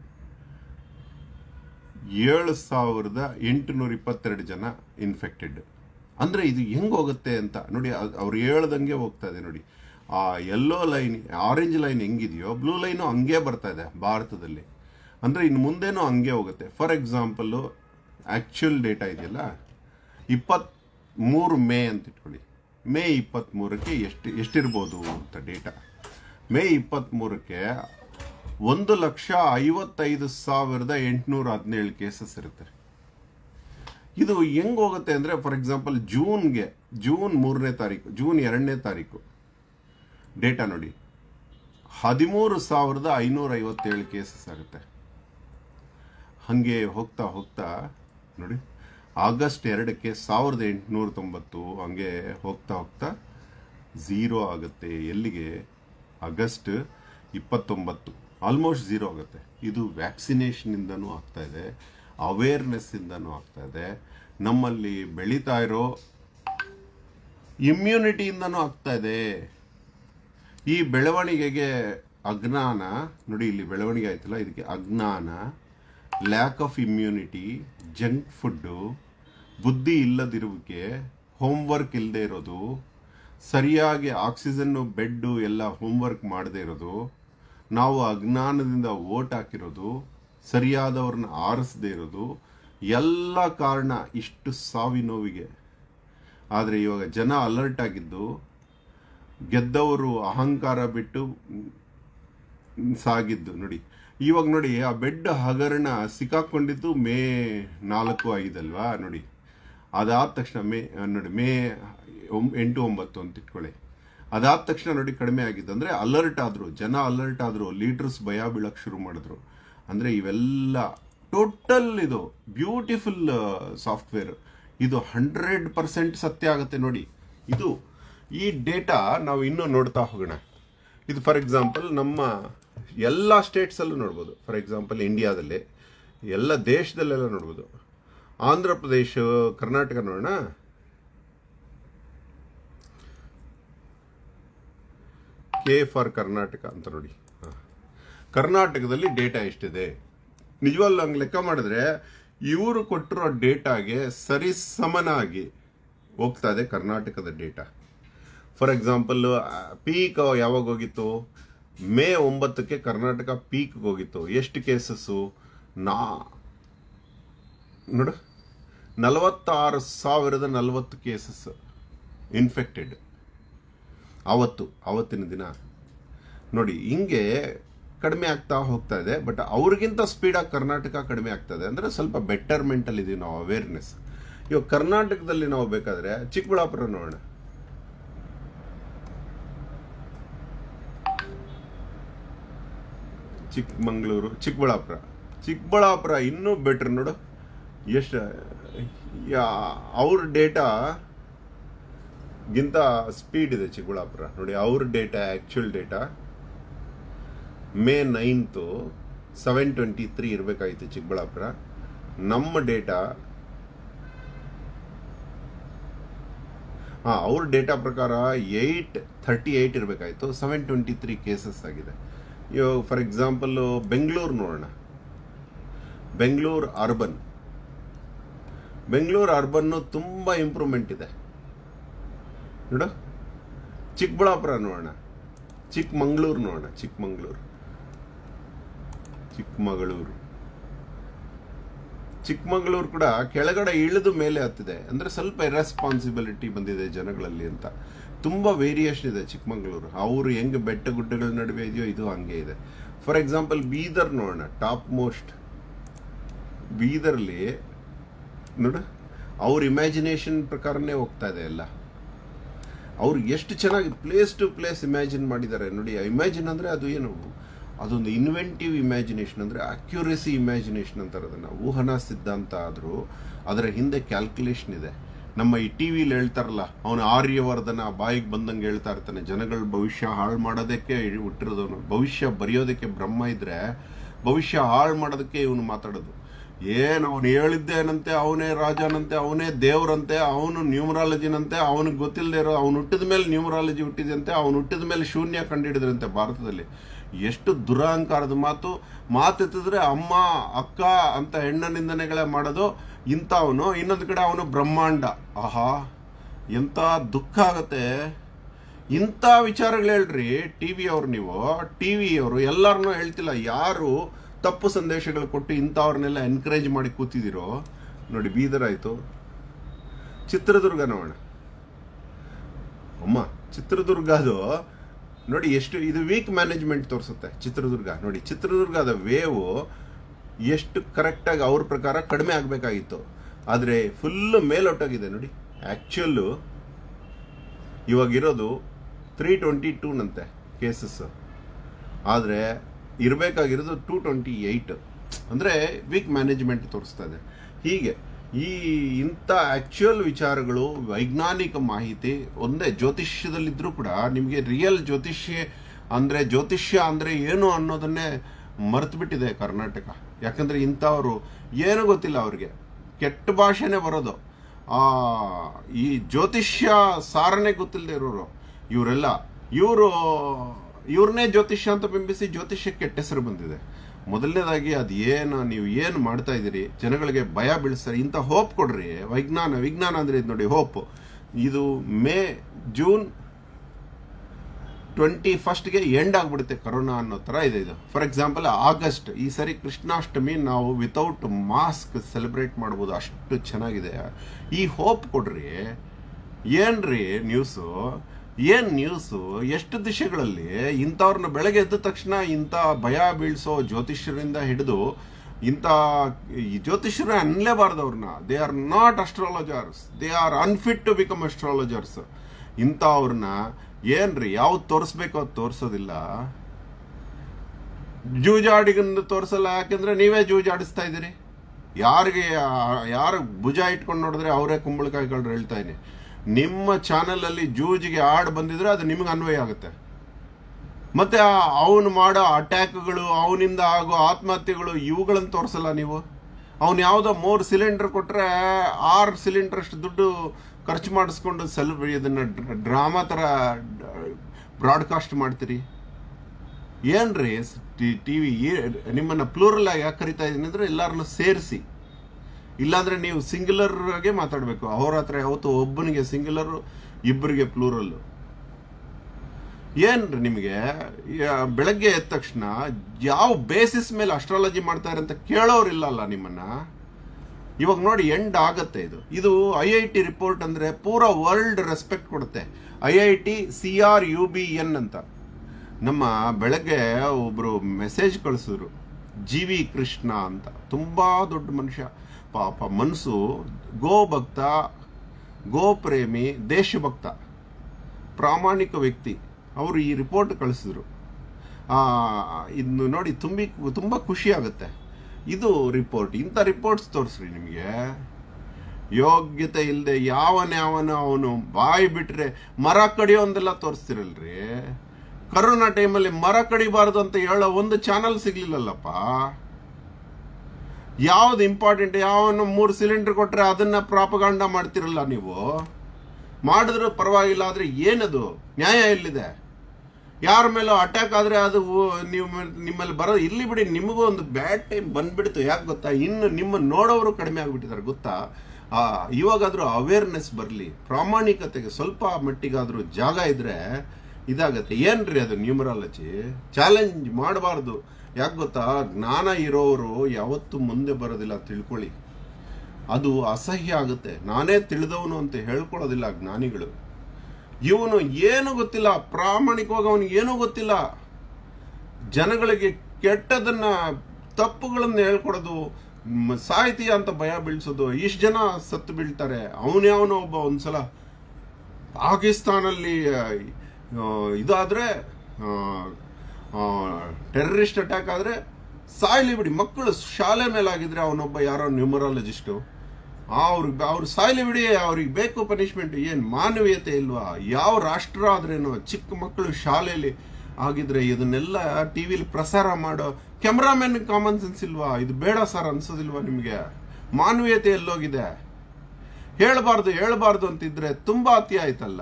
ಏಳು ಸಾವಿರದ ಎಂಟುನೂರ ಇಪ್ಪತ್ತೆರಡು ಜನ ಇನ್ಫೆಕ್ಟೆಡ್ ಅಂದರೆ ಇದು ಹೆಂಗ್ ಹೋಗುತ್ತೆ ಅಂತ ನೋಡಿ ಅದ್- ಅವ್ರು ಹೇಳ್ದಂಗೆ ಹೋಗ್ತಾ ಇದೆ ನೋಡಿ ಆ ಯೆಲ್ಲೋ ಲೈನ್ ಆರೆಂಜ್ ಲೈನ್ ಹೆಂಗಿದೆಯೋ ಬ್ಲೂ ಲೈನು ಹಂಗೆ ಬರ್ತಾ ಇದೆ ಭಾರತದಲ್ಲಿ ಅಂದರೆ ಇನ್ನು ಮುಂದೇನೂ ಹಂಗೆ ಹೋಗುತ್ತೆ ಫಾರ್ ಎಕ್ಸಾಂಪಲ್ಲು ಆ್ಯಕ್ಚುಯಲ್ ಡೇಟಾ ಇದೆಯಲ್ಲ ಇಪ್ಪತ್ತ್ಮೂರು ಮೇ ಅಂತ ಇಟ್ಕೊಳ್ಳಿ ಮೇ ಇಪ್ಪತ್ತ್ಮೂರಕ್ಕೆ ಎಷ್ಟು ಎಷ್ಟಿರ್ಬೋದು ಅಂತ ಡೇಟಾ ಮೇ ಇಪ್ಪತ್ತ್ಮೂರಕ್ಕೆ ಒಂದು ಲಕ್ಷ ಐವತ್ತೈದು ಸಾವಿರದ ಎಂಟುನೂರ ಹದಿನೇಳು ಕೇಸಸ್ ಇರುತ್ತೆ ಇದು ಹೆಂಗ್ ಹೋಗುತ್ತೆ ಅಂದರೆ ಫಾರ್ ಎಕ್ಸಾಂಪಲ್ ಜೂನ್ಗೆ ಜೂನ್ ಮೂರನೇ ತಾರೀಕು ಜೂನ್ ಎರಡನೇ ತಾರೀಕು ಡೇಟಾ ನೋಡಿ ಹದಿಮೂರು ಸಾವಿರದ ಐನೂರ ಐವತ್ತೇಳು ಕೇಸಸ್ ಆಗುತ್ತೆ ಹಾಗೆ ಹೋಗ್ತಾ ಹೋಗ್ತಾ ನೋಡಿ ಆಗಸ್ಟ್ ಎರಡಕ್ಕೆ ಸಾವಿರದ ಎಂಟುನೂರ ತೊಂಬತ್ತು ಹಂಗೆ ಹೋಗ್ತಾ ಹೋಗ್ತಾ ಝೀರೋ ಆಗುತ್ತೆ ಎಲ್ಲಿಗೆ ಆಗಸ್ಟ್ ಇಪ್ಪತ್ತೊಂಬತ್ತು ಆಲ್ಮೋಸ್ಟ್ ಝೀರೋ ಆಗುತ್ತೆ ಇದು ವ್ಯಾಕ್ಸಿನೇಷನಿಂದನೂ ಆಗ್ತಾ ಇದೆ ಅವೇರ್ನೆಸ್ಸಿಂದನೂ ಆಗ್ತಾ ಇದೆ ನಮ್ಮಲ್ಲಿ ಬೆಳೀತಾ ಇರೋ ಇಮ್ಯುನಿಟಿಯಿಂದನೂ ಆಗ್ತಾ ಇದೆ ಈ ಬೆಳವಣಿಗೆಗೆ ಅಜ್ಞಾನ ನೋಡಿ ಇಲ್ಲಿ ಬೆಳವಣಿಗೆ ಆಯ್ತಲ್ಲ ಇದಕ್ಕೆ ಅಜ್ಞಾನ lack of immunity junk food ಬುದ್ಧಿ ಇಲ್ಲದಿರುವಿಕೆ ಹೋಮ್ವರ್ಕ್ ಇಲ್ಲದೆ ಇರೋದು ಸರಿಯಾಗಿ ಆಕ್ಸಿಜನ್ನು ಬೆಡ್ಡು ಎಲ್ಲ ಹೋಮ್ವರ್ಕ್ ಮಾಡದೇ ಇರೋದು ನಾವು ಅಜ್ಞಾನದಿಂದ ಓಟ್ ಹಾಕಿರೋದು ಸರಿಯಾದವ್ರನ್ನ ಆರಿಸದೇ ಇರೋದು ಎಲ್ಲ ಕಾರಣ ಇಷ್ಟು ಸಾವಿ ನೋವಿಗೆ ಆದರೆ ಇವಾಗ ಜನ ಅಲರ್ಟ್ ಆಗಿದ್ದು ಗೆದ್ದವರು ಅಹಂಕಾರ ಬಿಟ್ಟು ಮ್, ಸಾಗಿದ್ದು ನೋಡಿ ಇವಾಗ ನೋಡಿ ಆ ಬೆಡ್ ಹಗರಣ ಸಿಕ್ಕಾಕೊಂಡಿದ್ದು ಮೇ ನಾಲ್ಕು ಐದಲ್ವಾ ನೋಡಿ ಅದಾದ ತಕ್ಷಣ ಮೇ ಆ, ನೋಡಿ ಮೇ ಒಂ- ಎಂಟು ಒಂಬತ್ತು ಅಂತ ಇಟ್ಕೊಳ್ಳಿ ಅದಾದ ತಕ್ಷಣ ನೋಡಿ ಕಡಿಮೆ ಆಗಿದ್ದು ಅಂದರೆ ಅಲರ್ಟ್ ಆದರು ಜನ ಅಲರ್ಟ್ ಆದರು ಲೀಡರ್ಸ್ ಭಯ ಬೀಳಕ್ಕೆ ಶುರು ಮಾಡಿದ್ರು ಅಂದರೆ ಇವೆಲ್ಲ ಟೋಟಲ್ ಇದು ಬ್ಯೂಟಿಫುಲ್ ಸಾಫ್ಟ್ವೇರ್ ಇದು ಹಂಡ್ರೆಡ್ ಪರ್ಸೆಂಟ್ ಸತ್ಯ ಆಗುತ್ತೆ ನೋಡಿ ಇದು ಈ ಡೇಟಾ ನಾವು ಇನ್ನೂ ನೋಡ್ತಾ ಹೋಗೋಣ ಇದು ಫಾರ್ ಎಕ್ಸಾಂಪಲ್ ನಮ್ಮ ಎಲ್ಲ ಸ್ಟೇಟ್ಸಲ್ಲೂ ನೋಡ್ಬೋದು ಫಾರ್ ಎಕ್ಸಾಂಪಲ್ ಇಂಡಿಯಾದಲ್ಲಿ ಎಲ್ಲ ದೇಶದಲ್ಲೆಲ್ಲ ನೋಡ್ಬೋದು ಆಂಧ್ರ ಪ್ರದೇಶ ಕರ್ನಾಟಕ ನೋಡೋಣ ಕೆ ಫಾರ್ ಕರ್ನಾಟಕ ಅಂತ ನೋಡಿ ಹ. ಕರ್ನಾಟಕದಲ್ಲಿ ಡೇಟಾ ಎಷ್ಟಿದೆ ನಿಜವಾಗ್ಲೂ ಹಂಗೆ ಲೆಕ್ಕ ಮಾಡಿದ್ರೆ ಇವರು ಕೊಟ್ಟಿರೋ ಡೇಟಾಗೆ ಸರಿಸಮನಾಗಿ ಹೋಗ್ತಾ ಇದೆ ಕರ್ನಾಟಕದ ಡೇಟಾ ಫಾರ್ ಎಕ್ಸಾಂಪಲ್ ಪೀಕ್ ಯಾವಾಗ ಹೋಗಿತ್ತು ಮೇ ಒಂಬತ್ತಕ್ಕೆ ಕರ್ನಾಟಕ ಪೀಕ್ ಹೋಗಿತ್ತು ಎಷ್ಟು ಕೇಸಸ್ಸು ನಾ ನೋಡು ನಲವತ್ತಾರು ಸಾವಿರದ ನಲವತ್ತು ಕೇಸಸ್ ಇನ್ಫೆಕ್ಟೆಡ್ ಅವತ್ತು ಅವತ್ತಿನ ದಿನ ನೋಡಿ ಹಿಂಗೆ ಕಡಿಮೆ ಆಗ್ತಾ ಹೋಗ್ತಾ ಇದೆ ಬಟ್ ಅವ್ರಿಗಿಂತ ಸ್ಪೀಡಾಗಿ ಕರ್ನಾಟಕ ಕಡಿಮೆ ಆಗ್ತಾ ಇದೆ ಅಂದರೆ ಸ್ವಲ್ಪ ಬೆಟರ್ಮೆಂಟಲ್ಲಿ ಇದೀವಿ ನಾವು ಅವೇರ್ನೆಸ್ ಇವಾಗ ಕರ್ನಾಟಕದಲ್ಲಿ ನಾವು ಬೇಕಾದ್ರೆ ಚಿಕ್ಕಬಳ್ಳಾಪುರ ನೋಡೋಣ ಚಿಕ್ಕಮಂಗ್ಳೂರು ಚಿಕ್ಕಬಳ್ಳಾಪುರ ಚಿಕ್ಕಬಳ್ಳಾಪುರ ಇನ್ನೂ ಬೆಟ್ರ್ ನೋಡು ಎಷ್ಟು ಅವ್ರ ಡೇಟಾ ಗಿಂತ ಸ್ಪೀಡ್ ಇದೆ ಚಿಕ್ಕಬಳ್ಳಾಪುರ ನೋಡಿ ಅವ್ರ data actual data May ninth seven twenty three ಇರಬೇಕಾಗಿತ್ತು ಚಿಕ್ಕಬಳ್ಳಾಪುರ ನಮ್ಮ ಡೇಟಾ ಹಾಂ ಅವ್ರ ಡೇಟಾ ಪ್ರಕಾರ ಏಯ್ಟ್ ಥರ್ಟಿ ಏಯ್ಟ್ ಇರಬೇಕಾಯ್ತು ಸೆವೆನ್ ಟ್ವೆಂಟಿ ತ್ರೀ ಕೇಸಸ್ ಆಗಿದೆ ಇವಾಗ ಫಾರ್ ಎಕ್ಸಾಂಪಲ್ಲು ಬೆಂಗಳೂರು ನೋಡೋಣ ಬೆಂಗಳೂರು ಅರ್ಬನ್ ಬೆಂಗಳೂರು ಅರ್ಬನ್ನು ತುಂಬ ಇಂಪ್ರೂವ್ಮೆಂಟ್ ಇದೆ ನೋಡು ಚಿಕ್ಕಬಳ್ಳಾಪುರ ನೋಡೋಣ ಚಿಕ್ಕಮಂಗ್ಳೂರು ನೋಡೋಣ ಚಿಕ್ಕಮಂಗ್ಳೂರು ಚಿಕ್ಕಮಗಳೂರು ಚಿಕ್ಕಮಗಳೂರು ಕೂಡ ಕೆಳಗಡೆ ಇಳಿದು ಮೇಲೆ ಹತ್ತಿದೆ ಅಂದ್ರೆ ಸ್ವಲ್ಪ ಇರೆಸ್ಪಾನ್ಸಿಬಿಲಿಟಿ ಬಂದಿದೆ ಜನಗಳಲ್ಲಿ ಅಂತ ತುಂಬಾ ವೇರಿಯೇಷನ್ ಇದೆ ಚಿಕ್ಕಮಗಳೂರು ಅವರು ಹೆಂಗ್ ಬೆಟ್ಟ ಗುಡ್ಡಗಳ ನಡುವೆ ಇದೆಯೋ ಇದು ಹಂಗೆ ಇದೆ ಫಾರ್ ಎಕ್ಸಾಂಪಲ್ ಬೀದರ್ ನೋಡೋಣ ಟಾಪ್ ಮೋಸ್ಟ್ ಬೀದರ್ಲಿ ನೋಡ ಅವ್ರ ಇಮ್ಯಾಜಿನೇಷನ್ ಪ್ರಕಾರನೇ ಹೋಗ್ತಾ ಇದೆ ಎಲ್ಲ ಅವ್ರು ಎಷ್ಟು ಚೆನ್ನಾಗಿ ಪ್ಲೇಸ್ ಟು ಪ್ಲೇಸ್ ಇಮ್ಯಾಜಿನ್ ಮಾಡಿದ್ದಾರೆ ನೋಡಿ ಇಮ್ಯಾಜಿನ್ ಅಂದರೆ ಅದು ಏನು ಅದೊಂದು ಇನ್ವೆಂಟಿವ್ ಇಮ್ಯಾಜಿನೇಷನ್ ಅಂದರೆ ಅಕ್ಯುರೇಸಿ ಇಮ್ಯಾಜಿನೇಷನ್ ಅಂತಾರೆ ಅದನ್ನು ಊಹನಾ ಸಿದ್ಧಾಂತ ಆದರೂ ಅದರ ಹಿಂದೆ ಕ್ಯಾಲ್ಕುಲೇಷನ್ ಇದೆ ನಮ್ಮ ಈ ಟಿ ವಿಲಿ ಹೇಳ್ತಾರಲ್ಲ ಅವನು ಆರ್ಯವರ್ಧನ ಬಾಯಿಗೆ ಬಂದಂಗೆ ಹೇಳ್ತಾ ಇರ್ತಾನೆ ಜನಗಳ ಭವಿಷ್ಯ ಹಾಳು ಮಾಡೋದಕ್ಕೆ ಹುಟ್ಟಿರೋದವನು ಭವಿಷ್ಯ ಬರೆಯೋದಕ್ಕೆ ಬ್ರಹ್ಮ ಇದ್ರೆ ಭವಿಷ್ಯ ಹಾಳು ಮಾಡೋದಕ್ಕೆ ಇವನು ಮಾತಾಡೋದು ಏನು ಅವನು ಹೇಳಿದ್ದೇನಂತೆ ಅವನೇ ರಾಜನಂತೆ ಅವನೇ ದೇವರಂತೆ ಅವನು ನ್ಯೂಮರಾಲಜಿನಂತೆ ಅವನಿಗೆ ಗೊತ್ತಿಲ್ಲದೆ ಇರೋ ಅವನು ಹುಟ್ಟಿದ ಮೇಲೆ ನ್ಯೂಮರಾಲಜಿ ಹುಟ್ಟಿದಂತೆ ಅವನು ಹುಟ್ಟಿದ ಮೇಲೆ ಶೂನ್ಯ ಕಂಡುಹಿಡಿದ್ರಂತೆ ಭಾರತದಲ್ಲಿ ಎಷ್ಟು ದುರಹಂಕಾರದ ಮಾತು ಮಾತೆತ್ತಿದ್ರೆ ಅಮ್ಮ ಅಕ್ಕ ಅಂತ ಹೆಣ್ಣ ನಿಂದನೆಗಳೇ ಮಾಡೋದು ಇಂಥವನು ಇನ್ನೊಂದು ಕಡೆ ಅವನು ಬ್ರಹ್ಮಾಂಡ ಆಹಾ ಎಂಥ ದುಃಖ ಆಗತ್ತೆ ಇಂಥ ವಿಚಾರಗಳು ಹೇಳ್ರಿ ಟಿ ವಿ ಅವ್ರು ನೀವು ಟಿ ವಿ ಅವರು ಎಲ್ಲರನ್ನೂ ಹೇಳ್ತಿಲ್ಲ ಯಾರು ತಪ್ಪು ಸಂದೇಶಗಳು ಕೊಟ್ಟು ಇಂಥವ್ರನ್ನೆಲ್ಲ ಎನ್ಕರೇಜ್ ಮಾಡಿ ಕೂತಿದ್ದೀರೋ ನೋಡಿ ಬೀದರ್ ಆಯಿತು ಚಿತ್ರದುರ್ಗ ನೋಡೋಣ ಅಮ್ಮ ಚಿತ್ರದುರ್ಗ ಅದು ನೋಡಿ ಎಷ್ಟು ಇದು ವೀಕ್ ಮ್ಯಾನೇಜ್ಮೆಂಟ್ ತೋರಿಸುತ್ತೆ ಚಿತ್ರದುರ್ಗ ನೋಡಿ ಚಿತ್ರದುರ್ಗದ ವೇವು ಎಷ್ಟು ಕರೆಕ್ಟಾಗಿ ಅವ್ರ ಪ್ರಕಾರ ಕಡಿಮೆ ಆಗಬೇಕಾಗಿತ್ತು ಆದರೆ ಫುಲ್ಲು ಮೇಲೊಟ್ಟಾಗಿದೆ ನೋಡಿ ಆ್ಯಕ್ಚುಲ್ಲು ಇವಾಗಿರೋದು ತ್ರೀ ಟ್ವೆಂಟಿ ಟೂನಂತೆ ಕೇಸಸ್ ಆದರೆ ಇರಬೇಕಾಗಿರೋದು ಟೂ ಟ್ವೆಂಟಿ ಏಯ್ಟ್ ಅಂದರೆ ವೀಕ್ ಮ್ಯಾನೇಜ್ಮೆಂಟ್ ತೋರಿಸ್ತಾ ಇದೆ ಹೀಗೆ ಈ ಇಂಥ ಆ್ಯಕ್ಚುಯಲ್ ವಿಚಾರಗಳು ವೈಜ್ಞಾನಿಕ ಮಾಹಿತಿ ಒಂದೇ ಜ್ಯೋತಿಷ್ಯದಲ್ಲಿದ್ದರೂ ಕೂಡ ನಿಮಗೆ ರಿಯಲ್ ಜ್ಯೋತಿಷ್ಯ ಅಂದರೆ ಜ್ಯೋತಿಷ್ಯ ಅಂದರೆ ಏನು ಅನ್ನೋದನ್ನೇ ಮರೆತುಬಿಟ್ಟಿದೆ ಕರ್ನಾಟಕ ಯಾಕಂದರೆ ಇಂಥವರು ಏನೂ ಗೊತ್ತಿಲ್ಲ ಅವ್ರಿಗೆ ಕೆಟ್ಟ ಭಾಷೆನೇ ಬರೋದು ಆ, ಈ ಜ್ಯೋತಿಷ್ಯ ಸಾರನೇ ಗೊತ್ತಿಲ್ಲದೆ ಇರೋರು ಇವರೆಲ್ಲ ಇವರು ಇವ್ರನ್ನೇ ಜ್ಯೋತಿಷ್ಯ ಅಂತ ಬಿಂಬಿಸಿ ಜ್ಯೋತಿಷ್ಯಕ್ಕೆ ಕೆಟ್ಟ ಹೆಸರು ಬಂದಿದೆ ಮೊದಲನೇದಾಗಿ ಅದು ಏನು ನೀವು ಏನು ಮಾಡ್ತಾ ಇದ್ದೀರಿ ಜನಗಳಿಗೆ ಭಯ ಬೀಳಿಸ್ತಾರೆ ಇಂಥ ಹೋಪ್ ಕೊಡ್ರಿ ವಿಜ್ಞಾನ ವಿಜ್ಞಾನ ಅಂದ್ರೆ ಇದು ನೋಡಿ ಹೋಪ್ ಇದು ಮೇ ಜೂನ್ ಟ್ವೆಂಟಿ ಫಸ್ಟ್ಗೆ ಎಂಡ್ ಆಗ್ಬಿಡುತ್ತೆ ಕರೋನಾ ಅನ್ನೋ ಥರ ಇದೆ ಇದು ಫಾರ್ ಎಕ್ಸಾಂಪಲ್ ಆಗಸ್ಟ್ ಈ ಸರಿ ಕೃಷ್ಣಾಷ್ಟಮಿ ನಾವು ವಿತೌಟ್ ಮಾಸ್ಕ್ ಸೆಲೆಬ್ರೇಟ್ ಮಾಡ್ಬೋದು ಅಷ್ಟು ಚೆನ್ನಾಗಿದೆ ಈ ಹೋಪ್ ಕೊಡ್ರಿ ಏನ್ರಿ ನ್ಯೂಸು ಏನ್ ನ್ಯೂಸು ಎಷ್ಟು ದಿಶೆಗಳಲ್ಲಿ ಇಂಥವ್ರನ್ನ ಬೆಳಗ್ಗೆ ಎದ್ದ ತಕ್ಷಣ ಇಂಥ ಭಯ ಬೀಳ್ಸೋ ಜ್ಯೋತಿಷ್ಯರಿಂದ ಹಿಡಿದು ಇಂಥ ಈ ಜ್ಯೋತಿಷ್ಯರು ಅನ್ನಲೇಬಾರ್ದು ಅವ್ರನ್ನ they are not astrologers they are unfit to become astrologers ಇಂಥವ್ರನ್ನ ಏನ್ರಿ ಯಾವ್ದು ತೋರಿಸ್ಬೇಕೋ ಅದು ತೋರಿಸೋದಿಲ್ಲ ಜೂಜಾಡಿಗನ್ನು ತೋರಿಸಲ್ಲ ಯಾಕೆಂದ್ರೆ ನೀವೇ ಜೂಜಾಡಿಸ್ತಾ ಇದ್ದೀರಿ ಯಾರಿಗೆ ಯಾರು ಭುಜ ಇಟ್ಕೊಂಡು ನೋಡಿದ್ರೆ ಅವರೇ ಕುಂಬಳಕಾಯಿಗಳು ಹೇಳ್ತಾ ಇದೀನಿ ನಿಮ್ಮ ಚಾನೆಲ್ ಅಲ್ಲಿ ಜೂಜಿಗೆ ಆಡ್ ಬಂದಿದ್ರೆ ಅದು ನಿಮ್ಗೆ ಅನ್ವಯ ಆಗುತ್ತೆ ಮತ್ತೆ ಅವನು ಮಾಡೋ ಅಟ್ಯಾಕ್ಗಳು ಅವನಿಂದ ಆಗೋ ಆತ್ಮಹತ್ಯೆಗಳು ಇವುಗಳನ್ನು ತೋರಿಸಲ್ಲ ನೀವು ಅವನು ಯಾವುದೋ ಮೂರು ಸಿಲಿಂಡರ್ ಕೊಟ್ರೆ ಆರು ಸಿಲಿಂಡರ್ ಅಷ್ಟು ದುಡ್ಡು ಖರ್ಚು ಮಾಡಿಸ್ಕೊಂಡು ಸೆಲ್ ಇದನ್ನ ಡ್ರಾಮಾ ಥರ ಬ್ರಾಡ್ಕಾಸ್ಟ್ ಮಾಡ್ತೀರಿ ಏನ್ರಿ ಟಿ ವಿ ನಿಮ್ಮನ್ನ ಪ್ಲೂರಲ್ ಆಗಿ ಯಾಕೆ ಕರಿತಾ ಇದೀನಿ ಅಂದ್ರೆ ಎಲ್ಲರನ್ನು ಸೇರಿಸಿ ಇಲ್ಲಾಂದ್ರೆ ನೀವು ಸಿಂಗ್ಯುಲರ್ ಆಗಿ ಮಾತಾಡಬೇಕು ಅವ್ರ ಹತ್ರ ಯಾವತ್ತು ಒಬ್ಬನಿಗೆ ಸಿಂಗ್ಯುಲರ್ ಇಬ್ಬರಿಗೆ ಪ್ಲೂರಲ್ ಏನ್ರಿ ನಿಮಗೆ ಯಾ- ಬೆಳಗ್ಗೆ ಎದ್ದ ತಕ್ಷಣ ಯಾವ ಬೇಸಿಸ್ ಮೇಲೆ ಅಸ್ಟ್ರಾಲಜಿ ಮಾಡ್ತಾರೆ ಅಂತ ಕೇಳೋರಿಲ್ಲಲ್ಲ ನಿಮ್ಮನ್ನ ಇವಾಗ ನೋಡಿ ಎಂಡ್ ಆಗತ್ತೆ ಇದು ಇದು ಐ ಐ ಟಿ ರಿಪೋರ್ಟ್ ಅಂದ್ರೆ ಪೂರಾ ವರ್ಲ್ಡ್ ರೆಸ್ಪೆಕ್ಟ್ ಕೊಡುತ್ತೆ I I T C R U B N ಅಂತ ನಮ್ಮ ಬೆಳಗ್ಗೆ ಒಬ್ರು ಮೆಸೇಜ್ ಕಳಿಸಿದ್ರು ಜಿ ವಿ ಕೃಷ್ಣ ಅಂತ ತುಂಬಾ ದೊಡ್ಡ ಮನುಷ್ಯ ಪಾಪ ಮನಸ್ಸು ಗೋ ಭಕ್ತ ಗೋ ಪ್ರೇಮಿ ದೇಶಭಕ್ತ ಪ್ರಾಮಾಣಿಕ ವ್ಯಕ್ತಿ ಅವರು ಈ ರಿಪೋರ್ಟ್ ಕಳಿಸಿದ್ರು ಆ, ಇದನ್ನು ನೋಡಿ ತುಂಬಿ ತುಂಬ ಖುಷಿ ಆಗುತ್ತೆ ಇದು ರಿಪೋರ್ಟ್ ಇಂಥ ರಿಪೋರ್ಟ್ಸ್ ತೋರಿಸ್ರಿ ನಿಮಗೆ ಯೋಗ್ಯತೆ ಇಲ್ಲದೆ ಯಾವನ್ಯಾವನ ಅವನು ಬಾಯಿ ಬಿಟ್ರೆ ಮರ ಕಡಿಯೋಂದೆಲ್ಲ ತೋರಿಸ್ತಿರಲ್ರಿ ಕರೋನಾ ಟೈಮಲ್ಲಿ ಮರ ಕಡಿಬಾರ್ದು ಅಂತ ಹೇಳೋ ಒಂದು ಚಾನಲ್ ಸಿಗ್ಲಿಲ್ಲಲ್ಲಪ್ಪ ಯಾವ್ದು ಇಂಪಾರ್ಟೆಂಟ್ ಯಾವನು ಮೂರು ಸಿಲಿಂಡರ್ ಕೊಟ್ರೆ ಅದನ್ನ ಪ್ರಾಪಗಾಂಡ ಮಾಡ್ತಿರಲ್ಲ ನೀವು ಮಾಡಿದ್ರು ಪರವಾಗಿಲ್ಲ ಆದ್ರೆ ಏನದು ನ್ಯಾಯ ಎಲ್ಲಿದೆ ಯಾರ ಮೇಲೂ ಅಟ್ಯಾಕ್ ಆದ್ರೆ ಅದು ಉ- ನೀವು ನಿಮ್ಮಲ್ಲಿ ಬರೋ ಇಲ್ಲಿ ಬಿಡಿ ನಿಮಗೂ ಒಂದು ಬ್ಯಾಡ್ ಟೈಮ್ ಬಂದ್ಬಿಡ್ತು ಯಾಕೆ ಗೊತ್ತಾ ಇನ್ನು ನಿಮ್ಮ ನೋಡೋರು ಕಡಿಮೆ ಆಗ್ಬಿಟ್ಟಿದ್ದಾರೆ ಗೊತ್ತಾ ಆ, ಇವಾಗಾದ್ರೂ ಅವೇರ್ನೆಸ್ ಬರಲಿ ಪ್ರಾಮಾಣಿಕತೆಗೆ ಸ್ವಲ್ಪ ಮಟ್ಟಿಗಾದ್ರೂ ಜಾಗ ಇದ್ರೆ ಇದಾಗತ್ತೆ ಏನ್ರಿ ಅದು ನ್ಯೂಮರಾಲಜಿ ಚಾಲೆಂಜ್ ಮಾಡಬಾರ್ದು ಯಾಕೆ ಗೊತ್ತಾ ಜ್ಞಾನ ಇರೋರು ಯಾವತ್ತೂ ಮುಂದೆ ಬರೋದಿಲ್ಲ ತಿಳ್ಕೊಳ್ಳಿ ಅದು ಅಸಹ್ಯ ಆಗುತ್ತೆ ನಾನೇ ತಿಳಿದವನು ಅಂತ ಹೇಳ್ಕೊಳ್ಳೋದಿಲ್ಲ ಜ್ಞಾನಿಗಳು ಇವನು ಏನು ಗೊತ್ತಿಲ್ಲ ಪ್ರಾಮಾಣಿಕವಾಗಿ ಅವನಿಗೆ ಏನೂ ಗೊತ್ತಿಲ್ಲ ಜನಗಳಿಗೆ ಕೆಟ್ಟದನ್ನ ತಪ್ಪುಗಳನ್ನ ಹೇಳ್ಕೊಡೋದು ಮ್, ಸಾಹಿತ್ಯ ಅಂತ ಭಯ ಬೀಳ್ಸೋದು ಇಷ್ಟು ಜನ ಸತ್ತು ಬೀಳ್ತಾರೆ ಅವನ್ಯಾವನೋ ಒಬ್ಬ ಒಂದ್ಸಲ ಪಾಕಿಸ್ತಾನಲ್ಲಿ ಆ, ಆ, ಇದಾದ್ರೆ ಟೆರರಿಸ್ಟ್ ಅಟ್ಯಾಕ್ ಆದ್ರೆ ಸಾಯ್ಲಿ ಬಿಡಿ ಮಕ್ಕಳು ಶಾಲೆ ಮೇಲಾಗಿದ್ರೆ ಅವನೊಬ್ಬ ಯಾರೋ ನ್ಯೂಮರಾಲಜಿಸ್ಟು ಅವ್ರಿಗೆ ಅವ್ರು ಸಾಯ್ಲಿ ಬಿಡಿ ಅವ್ರಿಗೆ ಬೇಕು ಪನಿಷ್ಮೆಂಟ್ ಏನ್ ಮಾನವೀಯತೆ ಇಲ್ವಾ ಯಾವ ರಾಷ್ಟ್ರ ಆದ್ರೇನು ಚಿಕ್ಕ ಮಕ್ಕಳು ಶಾಲೆಯಲ್ಲಿ ಆಗಿದ್ರೆ ಇದನ್ನೆಲ್ಲ ಟಿವಿಲಿ ಪ್ರಸಾರ ಮಾಡೋ ಕ್ಯಾಮ್ರಾಮನ್ ಕಾಮನ್ ಸೆನ್ಸ್ ಇಲ್ವಾ ಇದು ಬೇಡ ಸರ್ ಅನ್ಸೋದಿಲ್ವಾ ನಿಮ್ಗೆ ಮಾನವೀಯತೆ ಎಲ್ಲೋಗಿದೆ ಹೇಳ್ಬಾರ್ದು ಹೇಳ್ಬಾರ್ದು ಅಂತಿದ್ರೆ ತುಂಬಾ ಅತಿ ಆಯ್ತಲ್ಲ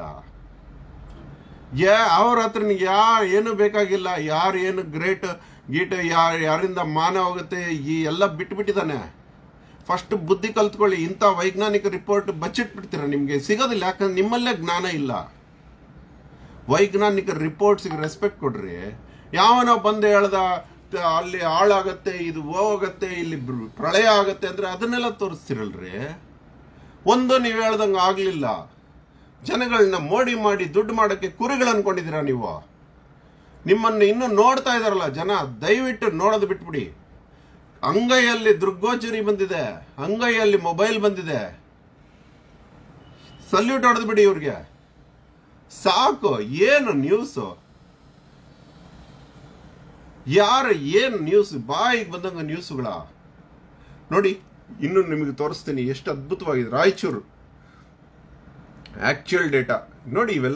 ಯಾ ಅವ್ರ ಹತ್ರ ಯಾ ಏನು ಬೇಕಾಗಿಲ್ಲ ಯಾರು ಏನು ಗ್ರೇಟ್ ಗೀಟ್ ಯಾರ್ ಯಾರಿಂದ ಮಾನ ಹೋಗುತ್ತೆ ಈ ಎಲ್ಲ ಬಿಟ್ಬಿಟ್ಟಿದ್ದಾನೆ ಫಸ್ಟ್ ಬುದ್ಧಿ ಕಲ್ತ್ಕೊಳ್ಳಿ ಇಂಥ ವೈಜ್ಞಾನಿಕ ರಿಪೋರ್ಟ್ ಬಚ್ಚಿಟ್ಬಿಡ್ತೀರ ನಿಮ್ಗೆ ಸಿಗೋದಿಲ್ಲ ಯಾಕಂದ್ರೆ ನಿಮ್ಮಲ್ಲೇ ಜ್ಞಾನ ಇಲ್ಲ ವೈಜ್ಞಾನಿಕ ರಿಪೋರ್ಟ್ಸ್ಗೆ ರೆಸ್ಪೆಕ್ಟ್ ಕೊಡ್ರಿ ಯಾವನೋ ಬಂದು ಹೇಳ್ದ ತ- ಅಲ್ಲಿ ಹಾಳಾಗತ್ತೆ ಇದು ಹೋಗತ್ತೆ ಇಲ್ಲಿ ಬ್- ಪ್ರಳಯ ಆಗತ್ತೆ ಅಂದ್ರೆ ಅದನ್ನೆಲ್ಲ ತೋರಿಸ್ತಿರಲ್ರಿ ಒಂದು ನೀವು ಹೇಳ್ದಂಗೆ ಆಗ್ಲಿಲ್ಲ ಜನಗಳನ್ನ ಮೋಡಿ ಮಾಡಿ ದುಡ್ಡು ಮಾಡೋಕ್ಕೆ ಕುರಿಗಳು ಅನ್ಕೊಂಡಿದ್ದೀರಾ ನೀವು ನಿಮ್ಮನ್ನು ಇನ್ನೂ ನೋಡ್ತಾ ಇದಾರಲ್ಲ ಜನ ದಯವಿಟ್ಟು ನೋಡೋದು ಬಿಟ್ಬಿಡಿ ಅಂಗೈಯಲ್ಲಿ ದೃಗ್ಗೋಚರಿ ಬಂದಿದೆ ಅಂಗೈಯಲ್ಲಿ ಮೊಬೈಲ್ ಬಂದಿದೆ ಸಲ್ಯೂಟ್ ಹೊಡೆದು ಬಿಡಿ ಇವ್ರಿಗೆ ಸಾಕು ಏನು ನ್ಯೂಸು ಯಾರು ಏನು ನ್ಯೂಸ್ ಬಾಯಿಗೆ ಬಂದಂಗ ನ್ಯೂಸ್ಗಳ ನೋಡಿ ಇನ್ನು ನಿಮಗೆ ತೋರಿಸ್ತೀನಿ ಎಷ್ಟು ಅದ್ಭುತವಾಗಿದೆ ರಾಯಚೂರು ಆಕ್ಚುಯಲ್ ಡೇಟಾ ನೋಡಿ ಇವೆಲ್ಲ